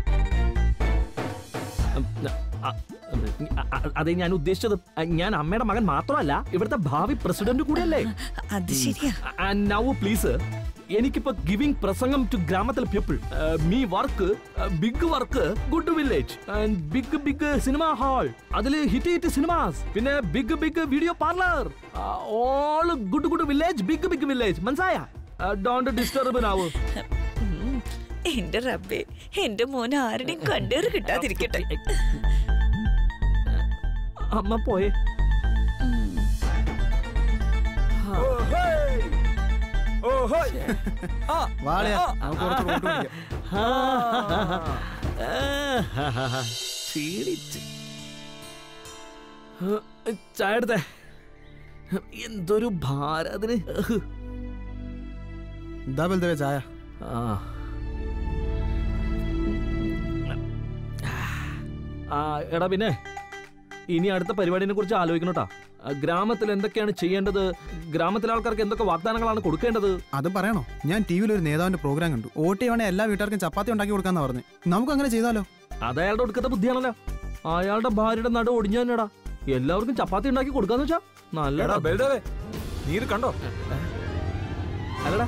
ഉം, അ- അ- അ- അതെ ഞാൻ ഉദ്ദേശിച്ചത് ഞാൻ അമ്മയുടെ മകൻ മാത്രമല്ല ഇവിടുത്തെ ഭാവി പ്രസിഡന്റ് കൂടിയല്ലേ അത് ശരിയാ നൗ പ്ലീസ് എനിക്കിപ്പോ ഗിവിംഗ് പ്രസംഗം ടു ഗ്രാമത്തിലെ people me work big work good village and big big cinema hall അതിൽ ഹിറ്റ് ഹിറ്റ് സിനിമാസ് പിന്നെ big big video parlour all good good village big big village മനസ്സായ don't disturb now um, എന്റെ റബ്ബേ എന്റെ മോൻ ആരുടെയും കണ്ടേറ് കിട്ടാതിരിക്കട്ടെ അമ്മ പോയേ വാളയാ നമുക്ക് കുറച്ച് റോട്ട് പിടിക്കാം ക്ഷീണിച്ച് ചായ എടുത്തേ എന്തൊരു ഭാരം അതിന് ഇതാ ബൽദേവേ ചായ ആ. ആ എടാ പിന്നെ ഇനി അടുത്ത പരിപാടിനെ കുറിച്ച് ആലോചിക്കണം കേട്ടാ ഗ്രാമത്തിൽ എന്തൊക്കെയാണ് ചെയ്യേണ്ടത് ഗ്രാമത്തിലെ ആൾക്കാർക്ക് എന്തൊക്കെ വാഗ്ദാനങ്ങളാണ് കൊടുക്കേണ്ടത് അത് പറയണോ ഞാൻ ടി വിയിൽ ഒരു നേതാവിന്റെ പ്രോഗ്രാം കണ്ടു വോട്ട് വേണേ എല്ലാ വീട്ടുകാർക്കും ചപ്പാത്തി ഉണ്ടാക്കി കൊടുക്കാന്ന് പറഞ്ഞു നമുക്ക് അങ്ങനെ ചെയ്താലോ അത് അയാളുടെ ഒടുക്കത്തെ ബുദ്ധിയാണല്ലോ അയാളുടെ ഭാര്യയുടെ നട ഒടിഞ്ഞു തന്നെടാ എല്ലാവർക്കും ചപ്പാത്തി ഉണ്ടാക്കി കൊടുക്കാന്ന് വെച്ചാ എടാ നല്ലടാ ബൽദേവേ നീ ഇത് കണ്ടോ അല്ലടാ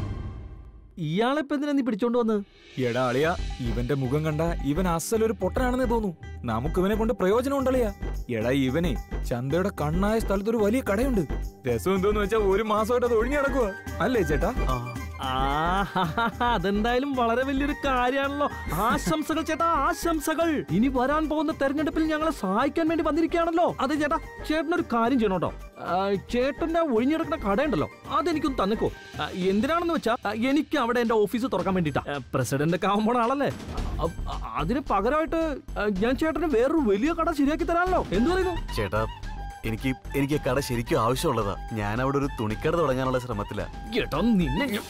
ഇയാളെപ്പോ എന്തിനാ നീ പിടിച്ചോണ്ട് വന്ന് എടാ അളിയ ഇവന്റെ മുഖം കണ്ട ഇവൻ അസലൊരു പൊട്ടനാണെന്നേ തോന്നു നമുക്ക് ഇവനെ കൊണ്ട് പ്രയോജനം ഉണ്ടല്ലയാ എടാ ഇവനെ ചന്തയുടെ കണ്ണായ സ്ഥലത്ത് ഒരു വലിയ കടയുണ്ട് രസം എന്തോന്ന് വെച്ചാ ഒരു മാസമായിട്ട് അത് ഒഴിഞ്ഞു കിടക്കുക അല്ലേ ചേട്ടാ ആ, അതെന്തായാലും വളരെ വലിയൊരു കാര്യമാണല്ലോ ആശംസകൾ ചേട്ടാ ആശംസകൾ ഇനി വരാൻ പോകുന്ന തെരഞ്ഞെടുപ്പിൽ ഞങ്ങളെ സഹായിക്കാൻ വേണ്ടി വന്നിരിക്കുകയാണല്ലോ അതെ ചേട്ടാ ചേട്ടനൊരു കാര്യം ചെയ്യണം കേട്ടോ ആ, ചേട്ടന്റെ ഒഴിഞ്ഞെടുക്കുന്ന കടയുണ്ടല്ലോ അതെനിക്കൊന്ന് തന്നിക്കോ ആ, എന്തിനാണെന്ന് വെച്ചാ ആ, എനിക്ക് അവിടെ എന്റെ ഓഫീസ് തുറക്കാൻ വേണ്ടിട്ടാ പ്രസിഡന്റ് ഒക്കെ ആവുമ്പോൾ ആളല്ലേ അ- അ- അതിന് പകരമായിട്ട് ആ, ഞാൻ ചേട്ടന് വേറൊരു വലിയ കട ശരിയാക്കി തരാമല്ലോ എന്ത് പറയുന്നു ചേട്ടാ എനിക്ക് എനിക്ക് കട ശരിക്കും ആവശ്യമുള്ളതാ ഞാൻ അവിടെ ഒരു തുണിക്കട തുടങ്ങാനുള്ള ശ്രമത്തിലാ കേട്ടോ നിന്നെ ഞാൻ-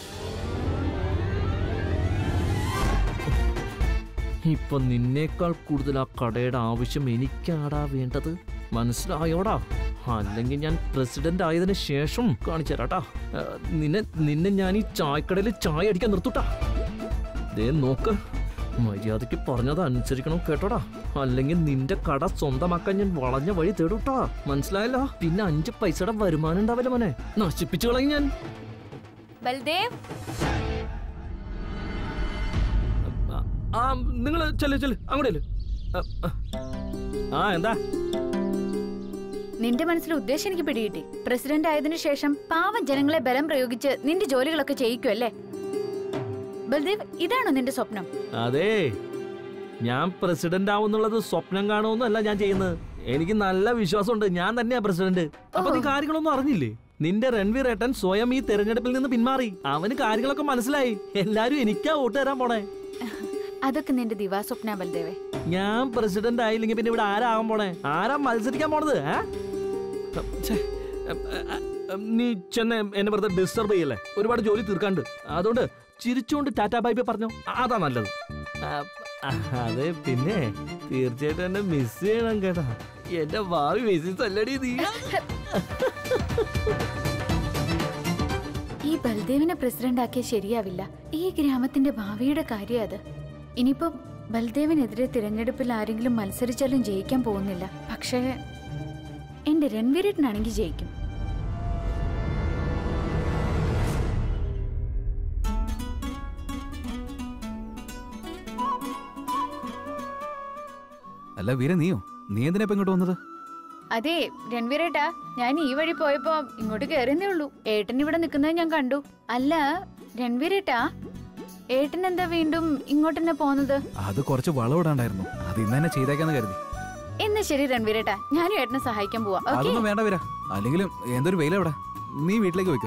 ഇപ്പൊ നിന്നേക്കാൾ കൂടുതൽ ആ കടയുടെ ആവശ്യം എനിക്കാടാ വേണ്ടത് മനസ്സിലായോടാ അല്ലെങ്കിൽ ഞാൻ പ്രസിഡന്റ് ആയതിനു ശേഷം കാണിച്ചു തരാട്ടാ ആ, നിന്നെ നിന്നെ ഞാൻ ഈ ചായക്കടയിൽ ചായ അടിക്കാൻ നിർത്തൂട്ടാ ദേ നോക്ക് മര്യാദയ്ക്ക് പറഞ്ഞത് അനുസരിക്കണം കേട്ടോടാ അല്ലെങ്കിൽ നിന്റെ കട സ്വന്തമാക്കാൻ ഞാൻ വളഞ്ഞ വഴി തേടൂട്ടാ മനസ്സിലായല്ലോ പിന്നെ അഞ്ച് പൈസയുടെ വരുമാനം ഉണ്ടാവില്ല മോനെ നശിപ്പിച്ചു കളയും ഞാൻ ബൽദേവ് ആ നിങ്ങൾ ചെല്ലു ചെല്ലു അങ്ങോട്ട് ചെല്ലു ആ, ആ. ആ എന്താ നിന്റെ മനസ്സിലെ ഉദ്ദേശം എനിക്ക് പിടികിട്ടി പ്രസിഡന്റ് ആയതിനു ശേഷം പാവം ജനങ്ങളെ ബലം പ്രയോഗിച്ച് നിന്റെ ജോലികളൊക്കെ ചെയ്യിക്കുമല്ലേ ബൽദേവ് ഇതാണോ നിന്റെ സ്വപ്നം അതെ ഞാൻ പ്രസിഡന്റ് ആവുന്നുള്ളത് സ്വപ്നം കാണുമെന്നല്ല ഞാൻ ചെയ്യുന്നത് എനിക്ക് നല്ല വിശ്വാസമുണ്ട് ഞാൻ തന്നെയാ പ്രസിഡന്റ് അപ്പൊ നീ കാര്യങ്ങളൊന്നും അറിഞ്ഞില്ലേ നിന്റെ രൺവീർ ഏട്ടൻ സ്വയം ഈ തെരഞ്ഞെടുപ്പിൽ നിന്ന് പിന്മാറി അവന് കാര്യങ്ങളൊക്കെ മനസ്സിലായി എല്ലാരും എനിക്കാ വോട്ട് തരാൻ പോണേ അതൊക്കെ നിന്റെ ദിവാസ്വപ്ന ബൽദേവേ ഞാൻ പ്രസിഡന്റ് ആയില്ലെങ്കിൽ പിന്നെ ഇവിടെ ആരാകാൻ പോണേ ആരാ മത്സരിക്കാൻ പോണത് ഏ? ഛെ, എ, എ, എ, നീ ചെന്ന് എന്നെ വെറുതെ ഡിസ്റ്റർബ് ചെയ്യല്ലേ ഒരുപാട് ജോലി തീർക്കാണ്ട് അതുകൊണ്ട് ചിരിച്ചുകൊണ്ട് ടാറ്റാ ബൈ ബൈ പറഞ്ഞോ അതാ നല്ലത് ആ, ആ, അതെ പിന്നെ തീർച്ചയായിട്ടും എന്നെ മിസ് ചെയ്യണം കേട്ടാ എന്റെ ഭാവി മിസ്സിസ് അല്ലടി നീ ഈ ബൽദേവിനെ പ്രസിഡന്റ് ആക്കിയ ശരിയാവില്ല ഈ ഗ്രാമത്തിന്റെ ഭാവിയുടെ കാര്യം അത് ഇനിയിപ്പോ ബൽദേവിനെതിരെ തിരഞ്ഞെടുപ്പിൽ ആരെങ്കിലും മത്സരിച്ചാലും ജയിക്കാൻ പോകുന്നില്ല പക്ഷേ എന്റെ രൺവീരേട്ടനാണെങ്കിൽ ജയിക്കും അല്ല വീര നീയോ നീ എന്തിനാ ഇപ്പൊ ഇങ്ങോട്ട് വന്നത് അതെ രൺവീരേട്ടാ ഞാൻ ഈ വഴി പോയപ്പോ ഇങ്ങോട്ട് കയറിയതേ ഉള്ളൂ ഏട്ടൻ ഇവിടെ നിൽക്കുന്നത് ഞാൻ കണ്ടു അല്ല രൺവീരേട്ടാ ഏട്ടൻ എന്താ വീണ്ടും ഇങ്ങോട്ട് തന്നെ പോകുന്നത് അത് കുറച്ച് വളവിടാണ്ടായിരുന്നു അത് ഇന്ന് തന്നെ ചെയ്തേക്കാന്ന് കരുതി എന്നാ ശരി രൺവീരേട്ടാ ഞാനും ഏട്ടനെ സഹായിക്കാൻ പോവാ ഓക്കെ അതൊന്നും വേണ്ട വീര അല്ലെങ്കിലും എന്തൊരു വെയിലവിടെ നീ വീട്ടിലേക്ക് പോയിക്കോ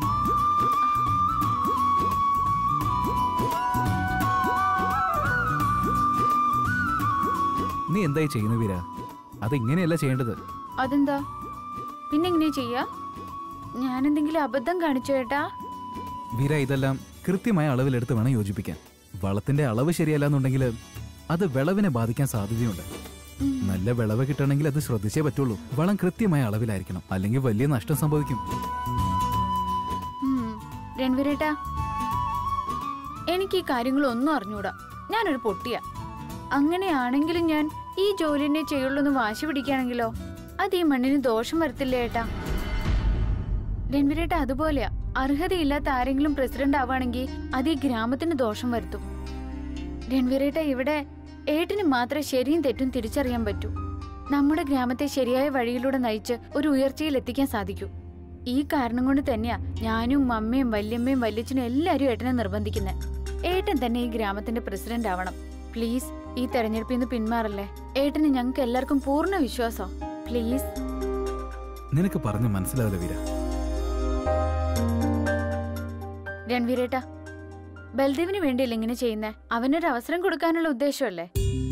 നീ എന്തായി ചെയ്യുന്നു വീര അത് ഇങ്ങനെയല്ല ചെയ്യേണ്ടത് അതെന്താ പിന്നെ എങ്ങനെയാ ചെയ്യാ ഞാൻ എന്തെങ്കിലും അബദ്ധം കാണിച്ചു ഏട്ടാ വീര ഇതെല്ലാം കൃത്യമായ അളവിലെടുത്ത് വേണം യോജിപ്പിക്കാൻ വളത്തിന്റെ അളവ് ശരിയല്ല എന്നുണ്ടെങ്കിൽ അത് വിളവിനെ ബാധിക്കാൻ സാധ്യതയുണ്ട് നല്ല വിളവ് കിട്ടണമെങ്കിൽ അത് ശ്രദ്ധിച്ചേ പറ്റുള്ളൂ വളം കൃത്യമായ അളവിലായിരിക്കണം അല്ലെങ്കിൽ വലിയ നഷ്ടം സംഭവിക്കും ഉം. രൺവീരേട്ടാ എനിക്ക് ഈ കാര്യങ്ങളൊന്നും അറിഞ്ഞൂടാ ഞാനൊരു പൊട്ടിയ അങ്ങനെയാണെങ്കിലും ഞാൻ ഈ ജോലി തന്നെ ചെയ്യുള്ളൂ എന്ന് വാശി പിടിക്കുകയാണെങ്കിലോ അത് ഈ മണ്ണിന് ദോഷം വരത്തില്ല ഏട്ടാ രൺവീരേട്ട അതുപോലെയാ അർഹതയില്ലാത്ത ആരെങ്കിലും പ്രസിഡന്റ് ആവുകയാണെങ്കിൽ അത് ഈ ഗ്രാമത്തിന് ദോഷം വരുത്തും രൺവീരേട്ട ഇവിടെ ഏട്ടിന് മാത്രമേ ശരിയും തെറ്റും തിരിച്ചറിയാൻ പറ്റൂ നമ്മുടെ ഗ്രാമത്തെ ശരിയായ വഴിയിലൂടെ നയിച്ച് ഒരു ഉയർച്ചയിൽ എത്തിക്കാൻ സാധിക്കൂ ഈ കാരണം കൊണ്ട് തന്നെയാ ഞാനും അമ്മയും വല്യമ്മയും വല്യച്ഛനും എല്ലാരും ഏട്ടനെ നിർബന്ധിക്കുന്നത് ഏട്ടൻ തന്നെ ഈ ഗ്രാമത്തിന്റെ പ്രസിഡന്റ് ആവണം പ്ലീസ് ഈ തെരഞ്ഞെടുപ്പിൽ നിന്ന് പിന്മാറല്ലേ ഏട്ടന് ഞങ്ങൾക്ക് എല്ലാവർക്കും പൂർണ്ണ വിശ്വാസം പ്ലീസ് നിനക്ക് പറഞ്ഞ് മനസ്സിലാവില്ല വീര രൺവീരേട്ട ബൽദേവിന് വേണ്ടിയല്ല ഇങ്ങനെ ചെയ്യുന്നേ അവനൊരു അവസരം കൊടുക്കാനുള്ള ഉദ്ദേശമല്ലേ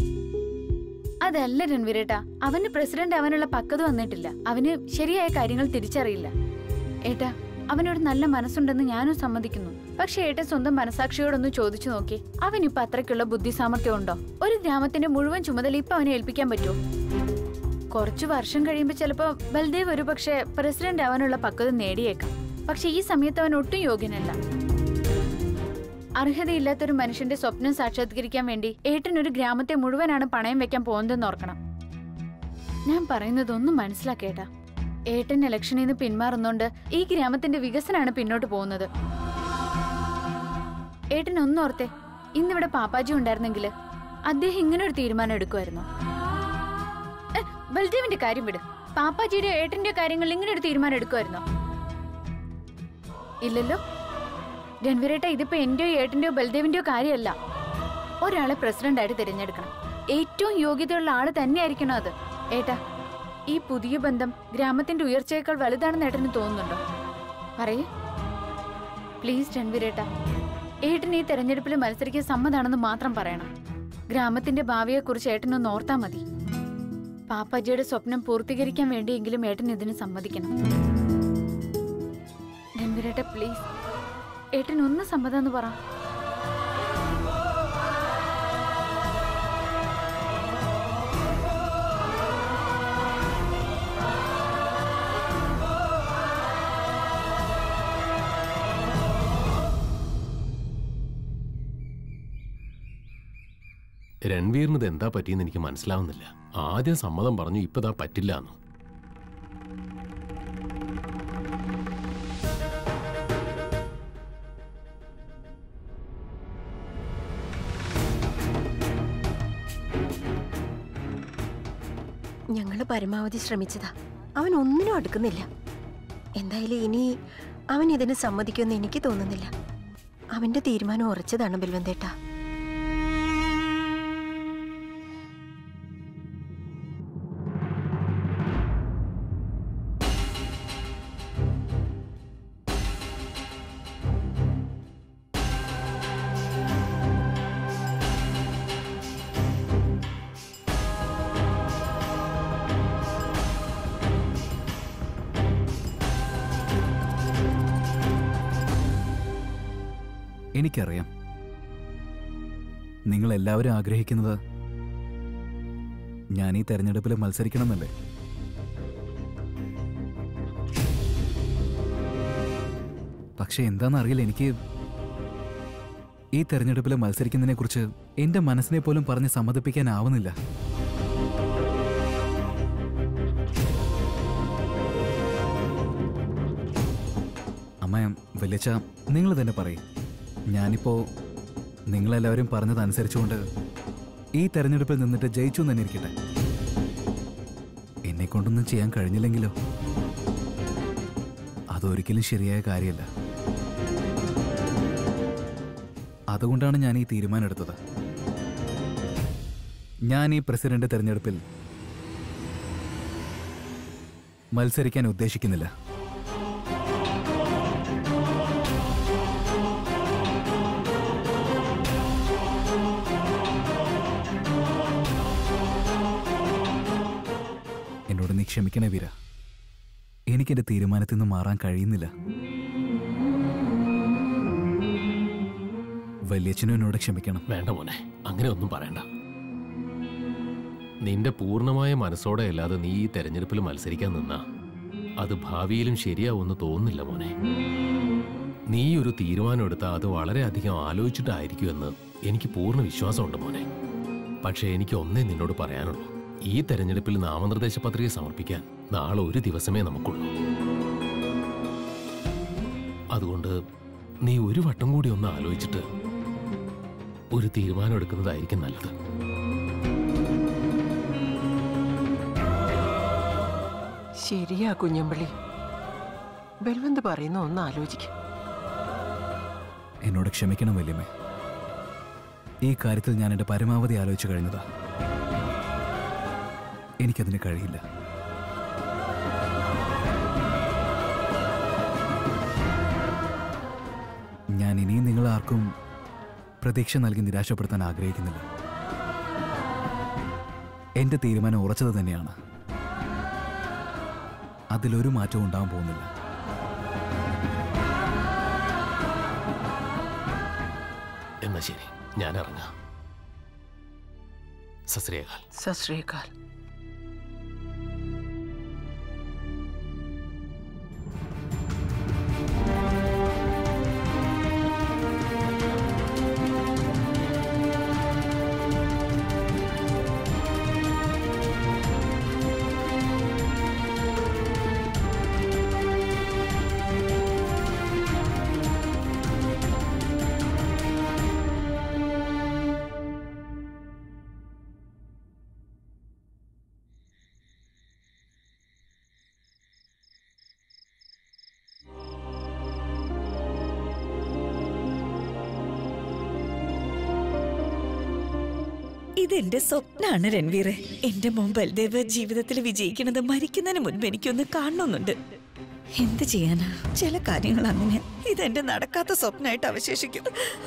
അതല്ല രൺവീരേട്ട അവന് പ്രസിഡന്റ് ആവാനുള്ള പക്വത വന്നിട്ടില്ല അവന് ശരിയായ കാര്യങ്ങൾ തിരിച്ചറിയില്ല ഏട്ടാ അവനോട് നല്ല മനസ്സുണ്ടെന്ന് ഞാനും സമ്മതിക്കുന്നു പക്ഷെ ഏട്ടൻ സ്വന്തം മനസാക്ഷിയോടൊന്ന് ചോദിച്ചു നോക്കി അവനിപ്പോ അത്രയ്ക്കുള്ള ബുദ്ധി സാമർത്ഥ്യം ഉണ്ടോ ഒരു ഗ്രാമത്തിന്റെ മുഴുവൻ ചുമതല ഇപ്പൊ അവനെ ഏൽപ്പിക്കാൻ പറ്റുമോ കുറച്ചു വർഷം കഴിയുമ്പോൾ ചിലപ്പോ ബൽദേവ് ഒരു പക്ഷേ പ്രസിഡന്റ് ആവാനുള്ള പക്വത നേടിയേക്കാം പക്ഷെ ഈ സമയത്ത് അവൻ ഒട്ടും യോഗ്യനല്ല അർഹതയില്ലാത്തൊരു മനുഷ്യന്റെ സ്വപ്നം സാക്ഷാത്കരിക്കാൻ വേണ്ടി ഏട്ടൻ ഒരു ഗ്രാമത്തെ മുഴുവനാണ് പണയം വെക്കാൻ പോകുന്നതെന്ന് ഓർക്കണം ഞാൻ പറയുന്നതൊന്നും മനസ്സിലാക്കേട്ടാ ഏട്ടൻ ഇലക്ഷനിൽ നിന്ന് പിന്മാറുന്നോണ്ട് ഈ ഗ്രാമത്തിന്റെ വികസനമാണ് പിന്നോട്ട് പോകുന്നത് ഏട്ടൻ ഒന്നോർത്തെ ഇന്നിവിടെ പാപ്പാജി ഉണ്ടായിരുന്നെങ്കിൽ അദ്ദേഹം ഇങ്ങനെ ഒരു തീരുമാനം എടുക്കുമായിരുന്നു ബൽദേവിന്റെ കാര്യം വിട് പാപ്പാജിയുടെ ഏട്ടന്റെ കാര്യങ്ങളിൽ ഇങ്ങനെ ഒരു തീരുമാനം എടുക്കുമായിരുന്നോ ഇല്ലല്ലോ രൺവീരേട്ട ഇതിപ്പോ എന്റെയോ ഏട്ടന്റെയോ ബൽദേവിന്റെയോ കാര്യമല്ല ഒരാളെ പ്രസിഡന്റ് ആയിട്ട് തിരഞ്ഞെടുക്കണം ഏറ്റവും യോഗ്യതയുള്ള ആള് തന്നെയായിരിക്കണം അത് ഏട്ടാ ഈ പുതിയ ബന്ധം ഗ്രാമത്തിന്റെ ഉയർച്ചയേക്കാൾ വലുതാണെന്ന് ഏട്ടന് തോന്നുന്നുണ്ടോ പറയേ പ്ലീസ് രൺവീരേട്ട ഏട്ടൻ ഈ തെരഞ്ഞെടുപ്പിൽ മത്സരിക്കാൻ സമ്മതാണെന്ന് മാത്രം പറയണം ഗ്രാമത്തിന്റെ ഭാവിയെക്കുറിച്ച് ഏട്ടനൊന്ന് ഓർത്താ മതി പാപ്പാജിയുടെ സ്വപ്നം പൂർത്തീകരിക്കാൻ വേണ്ടിയെങ്കിലും ഏട്ടൻ ഇതിന് സമ്മതിക്കണം രൺവീരേട്ട പ്ലീസ് ഏട്ടൻ ഒന്ന് സമ്മതം പറ രൺവീറിന് ഇത് എന്താ പറ്റിയെന്ന് എനിക്ക് മനസ്സിലാവുന്നില്ല ആദ്യം സമ്മതം പറഞ്ഞു ഇപ്പതാ പറ്റില്ല എന്ന് ഞങ്ങൾ പരമാവധി ശ്രമിച്ചതാ അവൻ ഒന്നിനും അടുക്കുന്നില്ല എന്തായാലും ഇനി അവൻ ഇതിന് സമ്മതിക്കുമെന്ന് എനിക്ക് തോന്നുന്നില്ല അവന്റെ തീരുമാനം ഉറച്ചതാണ് ബൽവന്തേട്ട എനിക്കറിയാം നിങ്ങൾ എല്ലാവരും ആഗ്രഹിക്കുന്നത് ഞാൻ ഈ തെരഞ്ഞെടുപ്പിൽ മത്സരിക്കണമെന്നല്ലേ പക്ഷെ എന്താണെന്നറിയില്ല എനിക്ക് ഈ തെരഞ്ഞെടുപ്പിൽ മത്സരിക്കുന്നതിനെ കുറിച്ച് എന്റെ മനസ്സിനെ പോലും പറഞ്ഞ് സമ്മതിപ്പിക്കാനാവുന്നില്ല അമ്മ വലിയച്ച നിങ്ങൾ തന്നെ പറയും ഞാനിപ്പോ നിങ്ങളെല്ലാവരും പറഞ്ഞതനുസരിച്ചുകൊണ്ട് ഈ തെരഞ്ഞെടുപ്പിൽ നിന്നിട്ട് ജയിച്ചു എന്ന് തന്നെ ഇരിക്കട്ടെ എന്നെ കൊണ്ടൊന്നും ചെയ്യാൻ കഴിഞ്ഞില്ലെങ്കിലോ അതൊരിക്കലും ശരിയായ കാര്യമല്ല അതുകൊണ്ടാണ് ഞാൻ ഈ തീരുമാനം എടുത്തത് ഞാൻ ഈ പ്രസിഡന്റ് തെരഞ്ഞെടുപ്പിൽ മത്സരിക്കാൻ ഉദ്ദേശിക്കുന്നില്ല എന്നോട് നീ ക്ഷമിക്കണേ വീര എനിക്കെന്റെ തീരുമാനത്തിൽ നിന്ന് മാറാൻ കഴിയുന്നില്ല വലിയച്ഛനും എന്നോട് ക്ഷമിക്കണം വേണ്ട മോനെ അങ്ങനെ ഒന്നും പറയണ്ട നിന്റെ പൂർണ്ണമായ മനസ്സോടെ അല്ലാതെ നീ ഈ തെരഞ്ഞെടുപ്പിൽ മത്സരിക്കാൻ നിന്നാ അത് ഭാവിയിലും ശരിയാവുമെന്ന് തോന്നുന്നില്ല മോനെ നീ ഒരു തീരുമാനം എടുത്താൽ അത് വളരെയധികം ആലോചിച്ചിട്ടായിരിക്കുമെന്ന് എനിക്ക് പൂർണ്ണ വിശ്വാസമുണ്ട് മോനെ പക്ഷേ എനിക്ക് ഒന്നേ നിന്നോട് പറയാനുള്ളൂ ഈ തെരഞ്ഞെടുപ്പിൽ നാമനിർദ്ദേശ പത്രിക സമർപ്പിക്കാൻ നാളെ ഒരു ദിവസമേ നമുക്കുള്ളൂ അതുകൊണ്ട് നീ ഒരു വട്ടം കൂടി ഒന്ന് ആലോചിച്ചിട്ട് ഒരു തീരുമാനം എടുക്കുന്നതായിരിക്കും നല്ലത് ശരിയാ കുഞ്ഞമ്പള്ളി ബൽവന്ത് പറയുന്ന ഒന്ന് ആലോചിക്കും എന്നോട് ക്ഷമിക്കണം വല്യമ്മേ ഈ കാര്യത്തിൽ ഞാൻ എൻ്റെ പരമാവധി ആലോചിച്ചു കഴിഞ്ഞതാ എനിക്കതിന് കഴിയില്ല ഞാൻ ഇനിയും നിങ്ങൾ ആർക്കും പ്രതീക്ഷ നൽകി നിരാശപ്പെടുത്താൻ ആഗ്രഹിക്കുന്നില്ല എൻ്റെ തീരുമാനം ഉറച്ചത് തന്നെയാണ് അതിലൊരു മാറ്റവും ഉണ്ടാകാൻ പോകുന്നില്ല എന്നാ ശരി ഞാൻ ഇറങ്ങാം സശ്രീകാൽ സശ്രീകാൽ ഇതെന്റെ സ്വപ്നാണ് രൺവീറെ എന്റെ മോൻ ബൽദേവ് ജീവിതത്തിൽ വിജയിക്കണത് മരിക്കുന്നതിന് മുൻപ് എനിക്കൊന്ന് കാണണമെന്നുണ്ട് എന്ത് ചെയ്യാനാ ചില കാര്യങ്ങൾ അങ്ങനെ ഇതെന്റെ നടക്കാത്ത സ്വപ്നമായിട്ട് അവശേഷിക്കും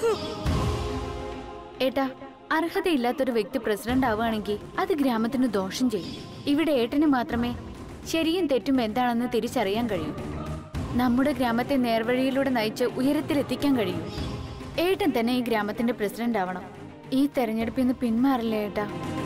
ഏട്ടാ അർഹതയില്ലാത്തൊരു വ്യക്തി പ്രസിഡന്റ് ആവുകയാണെങ്കിൽ അത് ഗ്രാമത്തിന് ദോഷം ചെയ്യും ഇവിടെ ഏട്ടന് മാത്രമേ ശരിയും തെറ്റും എന്താണെന്ന് തിരിച്ചറിയാൻ കഴിയൂ നമ്മുടെ ഗ്രാമത്തെ നേർവഴിയിലൂടെ നയിച്ച് ഉയരത്തിലെത്തിക്കാൻ കഴിയും ഏട്ടൻ തന്നെ ഈ ഗ്രാമത്തിന്റെ പ്രസിഡന്റ് ആവണം ഈ തെരഞ്ഞെടുപ്പിൽ നിന്ന് പിന്മാറില്ല ഏട്ടാ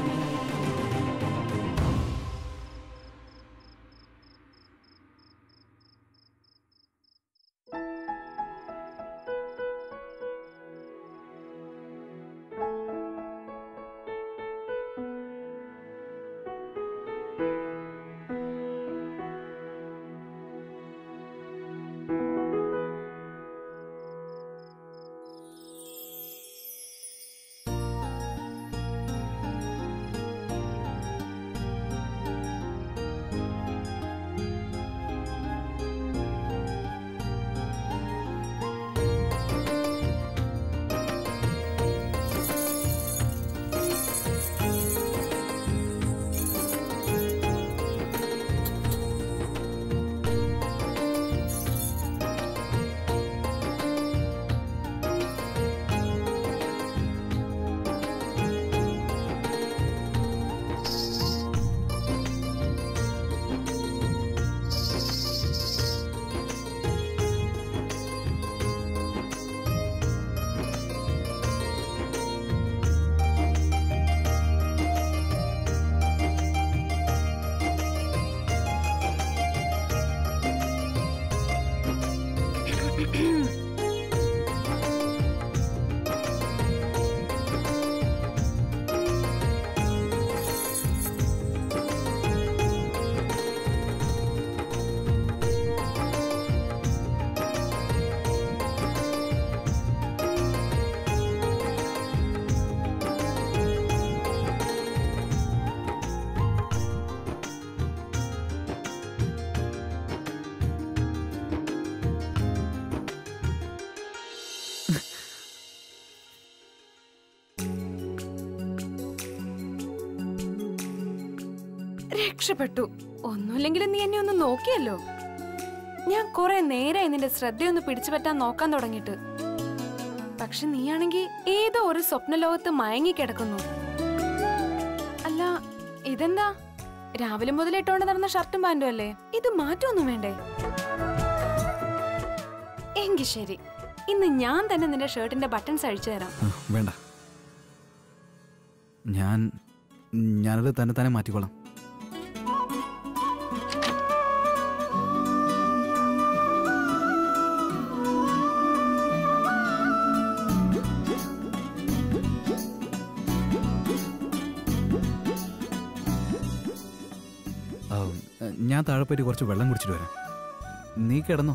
രക്ഷപ്പെട്ടു ഒന്നുമില്ലെങ്കിലും നീ എന്നെ ഒന്ന് നോക്കിയല്ലോ ഞാൻ കുറെ നേരമായി നിന്റെ ശ്രദ്ധയൊന്ന് പിടിച്ചു പറ്റാൻ നോക്കാൻ തുടങ്ങിയിട്ട് പക്ഷെ നീയാണെങ്കി ഏതോ ഒരു സ്വപ്നലോകത്ത് മയങ്ങിക്കിടക്കുന്നു അല്ല ഇതെന്താ രാവിലെ മുതൽ ഇട്ടോണ്ട് നടന്ന ഷർട്ടും പാൻറ്റും അല്ലേ ഇത് മാറ്റമൊന്നും വേണ്ടേ എങ്കി ശരി ഇന്ന് ഞാൻ തന്നെ നിന്റെ ഷർട്ടിന്റെ ബട്ടൺസ് അഴിച്ചു തരാം ആ, വേണ്ട ഞാൻ ഞാനത് തന്നെ തന്നെ മാറ്റിക്കോളാം ആ, ഞാൻ താഴെ പോയിട്ട് കുറച്ച് വെള്ളം കുടിച്ചിട്ട് വരാം നീ കിടന്നോ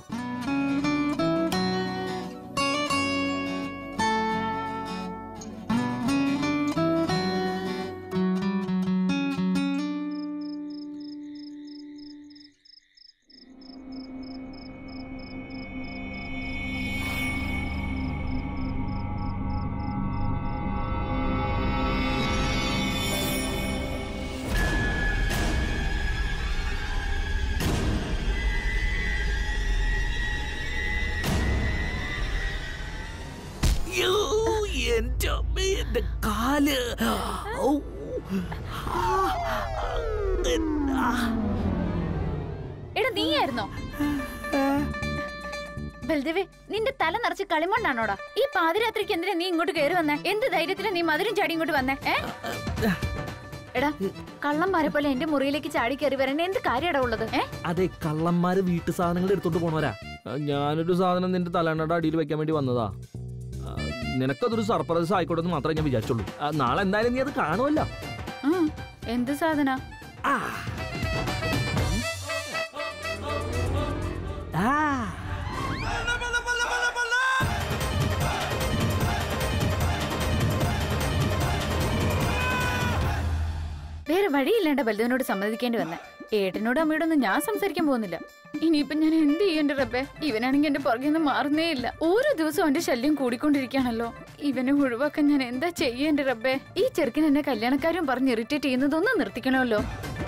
എന്റെ അമ്മേ എന്റെ കാല് ഔ. എടാ നീയായിരുന്നോ ബൽദേവേ നിന്റെ തല നിറച്ച് കളിമണ്ണാണോടാ ഈ പാതിരാത്രിക്ക് എന്തിനാ നീ ഇങ്ങോട്ട് കയറി വന്നേ എന്ത് ധൈര്യത്തിലാ നീ മധുരം ചാടി ഇങ്ങോട്ട് വന്നേ ഏ എടാ കള്ളന്മാരെ പോലെ എന്റെ മുറിയിലേക്ക് ചാടി കയറി വരാൻ എന്ത് കാര്യടാ ഉള്ളത് ഏ അതെ കള്ളന്മാര് വീട്ടു സാധനങ്ങൾ എടുത്തോണ്ട് പോണവരാ ആ, ഞാനൊരു സാധനം നിന്റെ തലണ്ണയുടെ അടിയിൽ വെക്കാൻ വേണ്ടി വന്നതാ ആ, നിനക്കതൊരു സർപ്രൈസ് ആയിക്കോട്ടെ എന്ന് മാത്രമേ ഞാൻ വിചാരിച്ചുള്ളൂ ആ, നാളെ എന്തായാലും നീ അത് കാണുമല്ലോ ഉം, എന്ത് സാധന വേറെ വഴിയില്ലാണ്ട ബൽദേവനോട് സമ്മതിക്കേണ്ടി വന്നേ ഏട്ടനോട് അമ്മയോടൊന്നും ഞാൻ സംസാരിക്കാൻ പോകുന്നില്ല ഇനിയിപ്പൊ ഞാൻ എന്ത് ചെയ്യും എന്റെ റബ്ബേ ഇവനാണെങ്കിൽ എന്റെ പുറകെ നിന്ന് മാറുന്നേ ഇല്ല ഓരോ ദിവസവും എന്റെ ശല്യം കൂടിക്കൊണ്ടിരിക്കുകയാണല്ലോ ഇവനെ ഒഴിവാക്കാൻ ഞാൻ എന്താ ചെയ്യ എന്റെ റബ്ബേ ഈ ചെറുക്കൻ എന്നെ കല്യാണക്കാരും പറഞ്ഞ് ഇറിറ്റേറ്റ് ചെയ്യുന്നതൊന്നും നിർത്തിക്കണമല്ലോ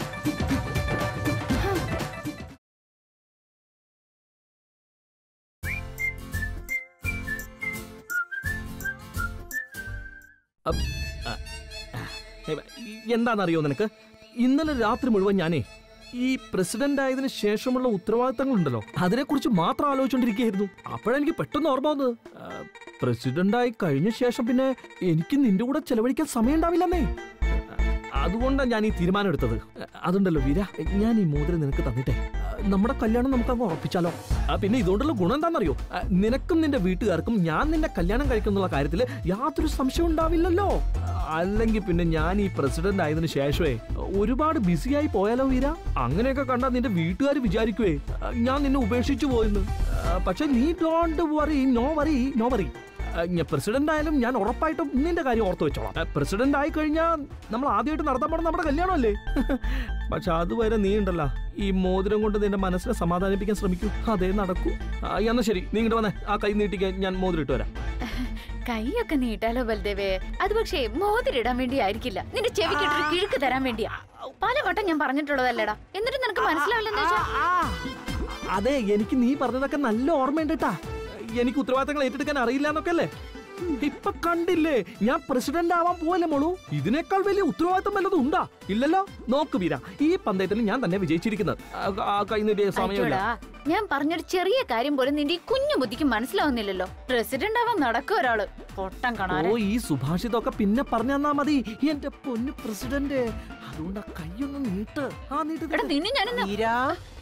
അബ്- ആ, ഏ, എന്താണെന്നറിയോ നിനക്ക് ഇന്നലെ രാത്രി മുഴുവൻ ഞാനേ ഈ പ്രസിഡന്റ് ആയതിനു ശേഷമുള്ള ഉത്തരവാദിത്തങ്ങളുണ്ടല്ലോ അതിനെക്കുറിച്ച് മാത്രം ആലോചിച്ചുകൊണ്ടിരിക്കുകയായിരുന്നു അപ്പോഴെനിക്ക് പെട്ടെന്ന് ഓർമ്മ വന്നത് ആ, പ്രസിഡന്റ് ആയി കഴിഞ്ഞ ശേഷം പിന്നെ എനിക്ക് നിന്റെ കൂടെ ചെലവഴിക്കാൻ സമയം ഉണ്ടാവില്ലെന്നേ അതുകൊണ്ടാണ് ഞാൻ ഈ തീരുമാനം എടുത്തത് അതുണ്ടല്ലോ വീര ഞാൻ ഈ മോതിരം നിനക്ക് തന്നിട്ടേ ആ, നമ്മുടെ കല്യാണം നമുക്ക് അങ്ങ് ഉറപ്പിച്ചാലോ ആ, പിന്നെ ഇതുകൊണ്ടുള്ള ഗുണം എന്താണെന്നറിയോ ആ, നിനക്കും നിന്റെ വീട്ടുകാർക്കും ഞാൻ നിന്നെ കല്യാണം കഴിക്കുന്നുള്ള കാര്യത്തിൽ യാതൊരു സംശയം ഉണ്ടാവില്ലല്ലോ അല്ലെങ്കിൽ പിന്നെ ഞാൻ ഈ പ്രസിഡന്റ് ആയതിനു ശേഷമേ ഒരുപാട് ബിസിയായി പോയാലോ വീര അങ്ങനെയൊക്കെ കണ്ടാൽ നിന്റെ വീട്ടുകാർ വിചാരിക്കുവേ ആ, ഞാൻ നിന്നെ ഉപേക്ഷിച്ചു പോയെന്ന് ആ, പക്ഷെ നീ don't worry no worry no worry president ആയാലും ഞാൻ ഉറപ്പായിട്ടും നിന്റെ കാര്യം ഓർത്തു വെച്ചോളാം പ്രസിഡന്റ് ആയി കഴിഞ്ഞാൽ നമ്മൾ ആദ്യമായിട്ട് നടത്താൻ പോണത് നമ്മുടെ കല്യാണമല്ലേ പക്ഷെ അതുവരെ നീ ഉണ്ടല്ലോ ഈ മോതിരം കൊണ്ട് നിന്റെ മനസ്സിനെ സമാധാനിപ്പിക്കാൻ ശ്രമിക്കൂ അതേ നടക്കൂ ആ, എന്നാ ശരി നീ ഇങ്ങോട്ട് വന്നേ ആ കൈ നീട്ടിക്കാൻ ഞാൻ മോതിരം ഇട്ട് വരാം കൈയൊക്കെ നീട്ടാലോ ബൽദേവേ അത് പക്ഷേ മോതിരിടാൻ വേണ്ടി ആയിരിക്കില്ല നിന്റെ ചെവിക്കിട്ടൊരു കിഴുക്ക് തരാൻ വേണ്ടിയാ പലവട്ടം ഞാൻ പറഞ്ഞിട്ടുള്ളതല്ലേടാ എന്നിട്ട് നിനക്ക് മനസ്സിലാവില്ലെന്ന് വെച്ചാ അതെ എനിക്ക് നീ പറഞ്ഞതൊക്കെ നല്ല ഓർമ്മയുണ്ട് കേട്ടാ എനിക്ക് ഉത്തരവാദിത്തങ്ങൾ ഏറ്റെടുക്കാൻ അറിയില്ല എന്നൊക്കെ അല്ലേ ഇപ്പൊ കണ്ടില്ലേ ഞാൻ പ്രസിഡന്റ് ആവാൻ പോവല്ലേ മോളൂ ഇതിനേക്കാൾ വലിയ ഉത്തരവാദിത്തം വല്ലതും ഉണ്ടാ ഇല്ലല്ലോ നോക്ക് വീര ഈ പന്തയത്തിൽ ഞാൻ തന്നെ വിജയിച്ചിരിക്കുന്നത് ആ, ആ കൈ നീട്ടിയ സമയമില്ല അയ്യോടാ, ഞാൻ പറഞ്ഞൊരു ചെറിയ കാര്യം പോലും നിന്റെ ഈ കുഞ്ഞു ബുദ്ധിക്ക് മനസ്സിലാവുന്നില്ലല്ലോ പ്രസിഡന്റ് ആവാൻ നടക്കും ഒരാള് പൊട്ടം കാണാൻ ഓ ഈ സുഭാഷിതമൊക്കെ പിന്നെ പറഞ്ഞു തന്നാ മതി എന്റെ പൊന്നു പ്രസിഡന്റ് അതുകൊണ്ട് ആ കൈയൊന്ന് നീട്ട് ആ നീട്ട് എടാ നിന്നെ ഞാനിന്ന് വീരാ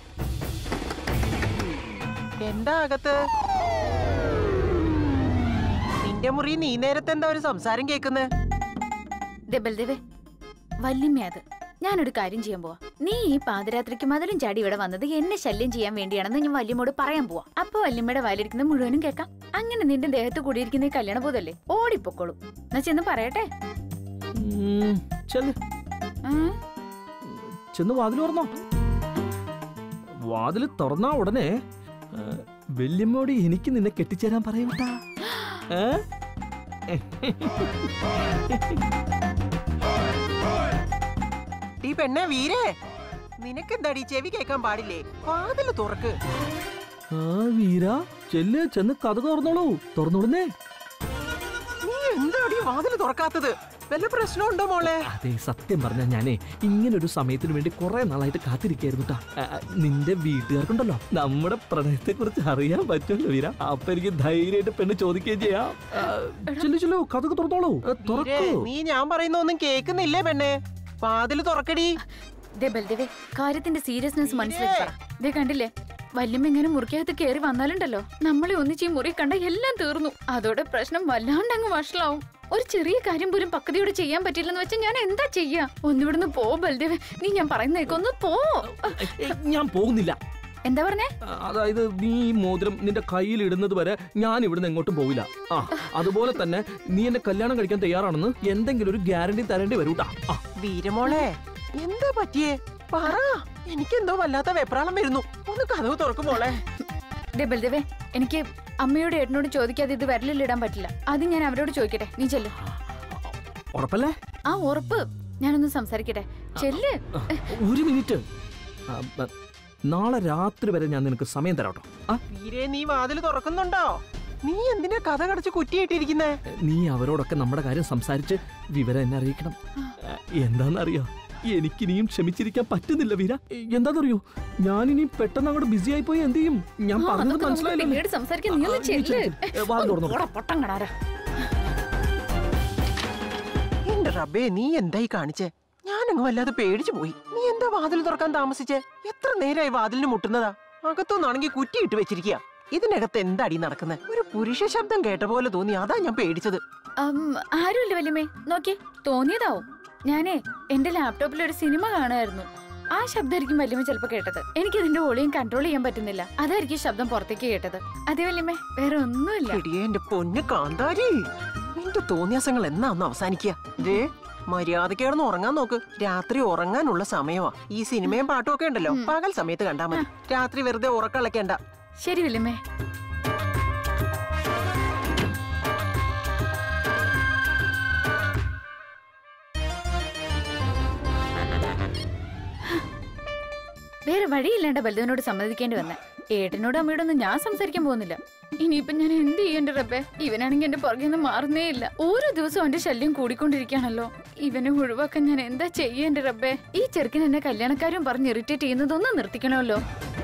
എന്താ അകത്ത് നിന്റെ മുറി നീ നേരത്തെ എന്താ ഒരു സംസാരം കേക്കുന്നെ ദേ ബൽദേവേ വല്യമ്മ അത് ഞാനൊരു കാര്യം ചെയ്യാൻ പോവാ നീ ഈ പാതിരാത്രിക്ക് മതിലും ചാടി ഇവിടെ വന്നത് എന്നെ ശല്യം ചെയ്യാൻ വേണ്ടിയാണെന്ന് ഞാൻ വല്യമ്മോട് പറയാൻ പോവാ അപ്പൊ വല്യമ്മയുടെ വായിലിരിക്കുന്ന മുഴുവനും കേൾക്കാം അങ്ങനെ നിന്റെ ദേഹത്ത് കൂടിയിരിക്കുന്ന ഈ കല്യാണ പോതല്ലേ ഓടിപ്പൊക്കോളൂ എന്നാ ചെന്ന് പറയട്ടെ ഉം, ചെല്ല് ഉം. ചെന്ന് വാതിൽ തുറന്നോ വാതിൽ തുറന്നാ ഉടനെ ആ, വല്യമ്മയോട് എനിക്ക് നിന്നെ കെട്ടിച്ചേരാൻ പറയൂട്ടാ ഏ? ഈ പെണ്ണെ വീരേ നിനക്കെന്താടി ചെവി കേൾക്കാൻ പാടില്ലേ വാതില് തുറക്ക് ആ വീര ചെല്ല് ചെന്ന് കഥ തുറന്നോളൂ തുറന്നോളുന്നേ നീ എന്താടി വാതില് തുറക്കാത്തത് വല്ല പ്രശ്നമുണ്ടോ മോളെ അതെ സത്യം പറഞ്ഞ ഞാനേ ഇങ്ങനൊരു സമയത്തിന് വേണ്ടി കുറെ നാളായിട്ട് കാത്തിരിക്കായിരുന്നു ട്ടാ. ആ, ആ, നിന്റെ വീട്ടുകാർക്കുണ്ടല്ലോ നമ്മുടെ പ്രണയത്തെ കുറിച്ച് അറിയാൻ പറ്റുമല്ലോ വീര അപ്പൊ എനിക്ക് ധൈര്യമായിട്ട് പെണ്ണ് ചോദിക്കുകയും ചെയ്യാം ആ, ചെല്ലു ചെല്ലു കഥ തുറന്നോളൂ ആ, വീരേ, തുറക്കൂ നീ ഞാൻ പറയുന്ന ഒന്നും കേക്കുന്നില്ലേ പെണ്ണെ വാതില് തുറക്കടി ദേ ബൽദേവേ കാര്യത്തിന്റെ സീരിയസ്നെസ് മനസ്സിലാക്കി പറ ദേ കണ്ടില്ലേ വല്യമ്മ ഇങ്ങനെ മുറിക്കകത്ത് കയറി വന്നാലുണ്ടല്ലോ നമ്മളെ ഒന്നിച്ച് ഈ മുറി കണ്ട എല്ലാം തീർന്നു അതോടെ പ്രശ്നം വല്ലാണ്ട് അങ്ങ് വഷളാവും ഒരു ചെറിയ കാര്യം പോലും പക്വതയോടെ ചെയ്യാൻ പറ്റില്ലെന്ന് വെച്ചാൽ ഞാൻ എന്താ ചെയ്യാ ഒന്നിവിടുന്ന് പോ ബൽദേവേ നീ ഞാൻ പറയുന്നേക്ക് ഒന്ന് പോ ഏയ്, ഞാൻ പോകുന്നില്ല എന്താ പറഞ്ഞേ ആ, അതായത് നീ ഈ മോതിരം നിന്റെ കയ്യിൽ ഇടുന്നത് വരെ ഞാൻ ഇവിടുന്ന് എങ്ങോട്ടും പോവില്ല ആ അതുപോലെ തന്നെ നീ എന്നെ കല്യാണം കഴിക്കാൻ തയ്യാറാണെന്ന് എന്തെങ്കിലും ഒരു ഗ്യാരണ്ടി തരേണ്ടി വരൂട്ടാ ആ, വീരമോളെ എന്താ പറ്റിയേ പറ എനിക്കെന്തോ വല്ലാത്ത വെപ്രാളം വരുന്നു ഒന്ന് കഥവ് തുറക്കും മോളെ ദേ ബൽദേവേ എനിക്ക് അമ്മയോട് ഏട്ടനോട് ചോദിക്കാതെ ഇത് വിരലിലിടാൻ പറ്റില്ല അത് ഞാൻ അവരോട് ചോദിക്കട്ടെ നീ ചെല്ല് ഉറപ്പല്ലേ ആ ഉറപ്പ് ഞാനൊന്ന് സംസാരിക്കട്ടെ ചെല്ല് ഒരു മിനിറ്റ് ആ, ബ- നാളെ രാത്രി വരെ ഞാൻ നിനക്ക് സമയം തരാം കേട്ടോ ആ വീരേ നീ വാതില് തുറക്കുന്നുണ്ടോ നീ എന്തിനാ കഥ കടച്ച് കുറ്റിയിട്ടിരിക്കുന്നേ നീ അവരോടൊക്കെ നമ്മുടെ കാര്യം സംസാരിച്ച് വിവരം എന്നെ അറിയിക്കണം ആ, എന്താന്നറിയോ എനിക്കിനിയും ക്ഷമിച്ചിരിക്കാൻ പറ്റുന്നില്ല വീര എന്താന്നറിയോ ഞാനിനി പെട്ടെന്ന് അങ്ങോട്ട് ബിസി ആയി പോയി എന്ത് ചെയ്യും ഞാൻ ആ, പറഞ്ഞത് അതൊക്കെ നമുക്ക് മനസ്സിലായില്ലേ പിന്നീട് സംസാരിക്കാം നീ ഒന്ന് ആ, നീ ചെല്ല് ചെല്ല്, ചെല്ല്. ഏ, വാതിൽ തുറന്നോ. പോടാ, പൊട്ടം കടാരാ എന്റെ റബ്ബേ നീ എന്തായി കാണിച്ചേ ഞാനങ്ങ് വല്ലാതെ പേടിച്ചു പോയി നീ എന്താ വാതിൽ തുറക്കാൻ താമസിച്ചേ എത്ര നേരമായി വാതിലിന് മുട്ടുന്നതാ അകത്തുനിന്നാണെങ്കിൽ കുറ്റിയിട്ട് വെച്ചിരിക്കുക ഇതിനകത്ത് എന്താടി നടക്കുന്നത് ഒരു പുരുഷ ശബ്ദം കേട്ട പോലെ തോന്നി അതാ ഞാൻ പേടിച്ചത് അം, ആരുമില്ല വല്യമ്മേ നോക്കി തോന്നിയതാവും ഞാനേ എന്റെ ലാപ്ടോപ്പിൽ ഒരു സിനിമ കാണുമായിരുന്നു ആ ശബ്ദമായിരിക്കും വല്യമ്മ ചിലപ്പോ കേട്ടത് എനിക്ക് ഇതിന്റെ വോളിയം കൺട്രോൾ ചെയ്യാൻ പറ്റുന്നില്ല അതായിരിക്കും ശബ്ദം പുറത്തേക്ക് കേട്ടത് അതെ വല്യമ്മേ വേറെ ഒന്നുമില്ല എടിയേ എന്റെ പൊന്ന് കാന്താരി നിന്റെ തോന്നിയാസങ്ങൾ എന്നാ ഒന്ന് അവസാനിക്കുക ദേ മര്യാദയ്ക്ക് കിടന്ന് ഉറങ്ങാൻ നോക്ക് രാത്രി ഉറങ്ങാനുള്ള സമയമാ ഈ സിനിമയും പാട്ടും ഒക്കെ ഉണ്ടല്ലോ പകൽ സമയത്ത് കണ്ടാ മതി രാത്രി വെറുതെ ഉറക്കളക്കണ്ട ശരി വല്യമ്മേ വേറെ വഴിയില്ലാണ്ട ബലദേവനോട് സമ്മതിക്കേണ്ടി വന്നെ ഏട്ടനോടും അമ്മയോടൊന്നും ഞാൻ സംസാരിക്കാൻ പോകുന്നില്ല ഇനിയിപ്പൊ ഞാൻ എന്ത് ചെയ്യണ്ട റബ്ബേ ഇവനാണെങ്കിൽ എന്റെ പുറകെ നിന്ന് മാറുന്നേ ഇല്ല ഓരോ ദിവസവും എന്റെ ശല്യം കൂടിക്കൊണ്ടിരിക്കുകയാണല്ലോ ഇവനെ ഒഴിവാക്കാൻ ഞാൻ എന്താ ചെയ്യേണ്ട റബ്ബേ ഈ ചെറുക്കൻ എന്നെ കല്യാണക്കാരും പറഞ്ഞ് ഇറിറ്റേറ്റ് ചെയ്യുന്നതൊന്നും നിർത്തിക്കണമല്ലോ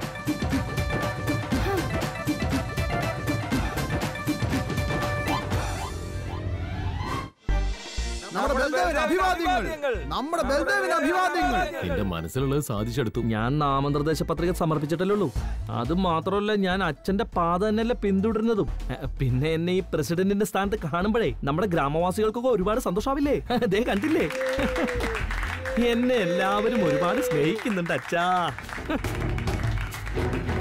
നമ്മുടെ ബൽദേവിന് അഭിവാദ്യങ്ങൾ നമ്മുടെ ബൽദേവിന് അഭിവാദ്യങ്ങൾ എന്റെ മനസ്സിലുള്ളത് സാധിച്ചെടുത്തു ഞാൻ നാമനിർദ്ദേശ പത്രിക സമർപ്പിച്ചിട്ടല്ലേ ഉള്ളൂ അത് മാത്രമല്ല ഞാൻ അച്ഛന്റെ പാത തന്നെയല്ലേ പിന്തുടരുന്നതും എ, പിന്നെ എന്നെ ഈ പ്രസിഡന്റിന്റെ സ്ഥാനത്ത് കാണുമ്പോഴേ നമ്മുടെ ഗ്രാമവാസികൾക്കൊക്കെ ഒരുപാട് സന്തോഷാവില്ലേ ദേ കണ്ടില്ലേ എന്നെ എല്ലാവരും ഒരുപാട് സ്നേഹിക്കുന്നുണ്ട് അച്ഛാ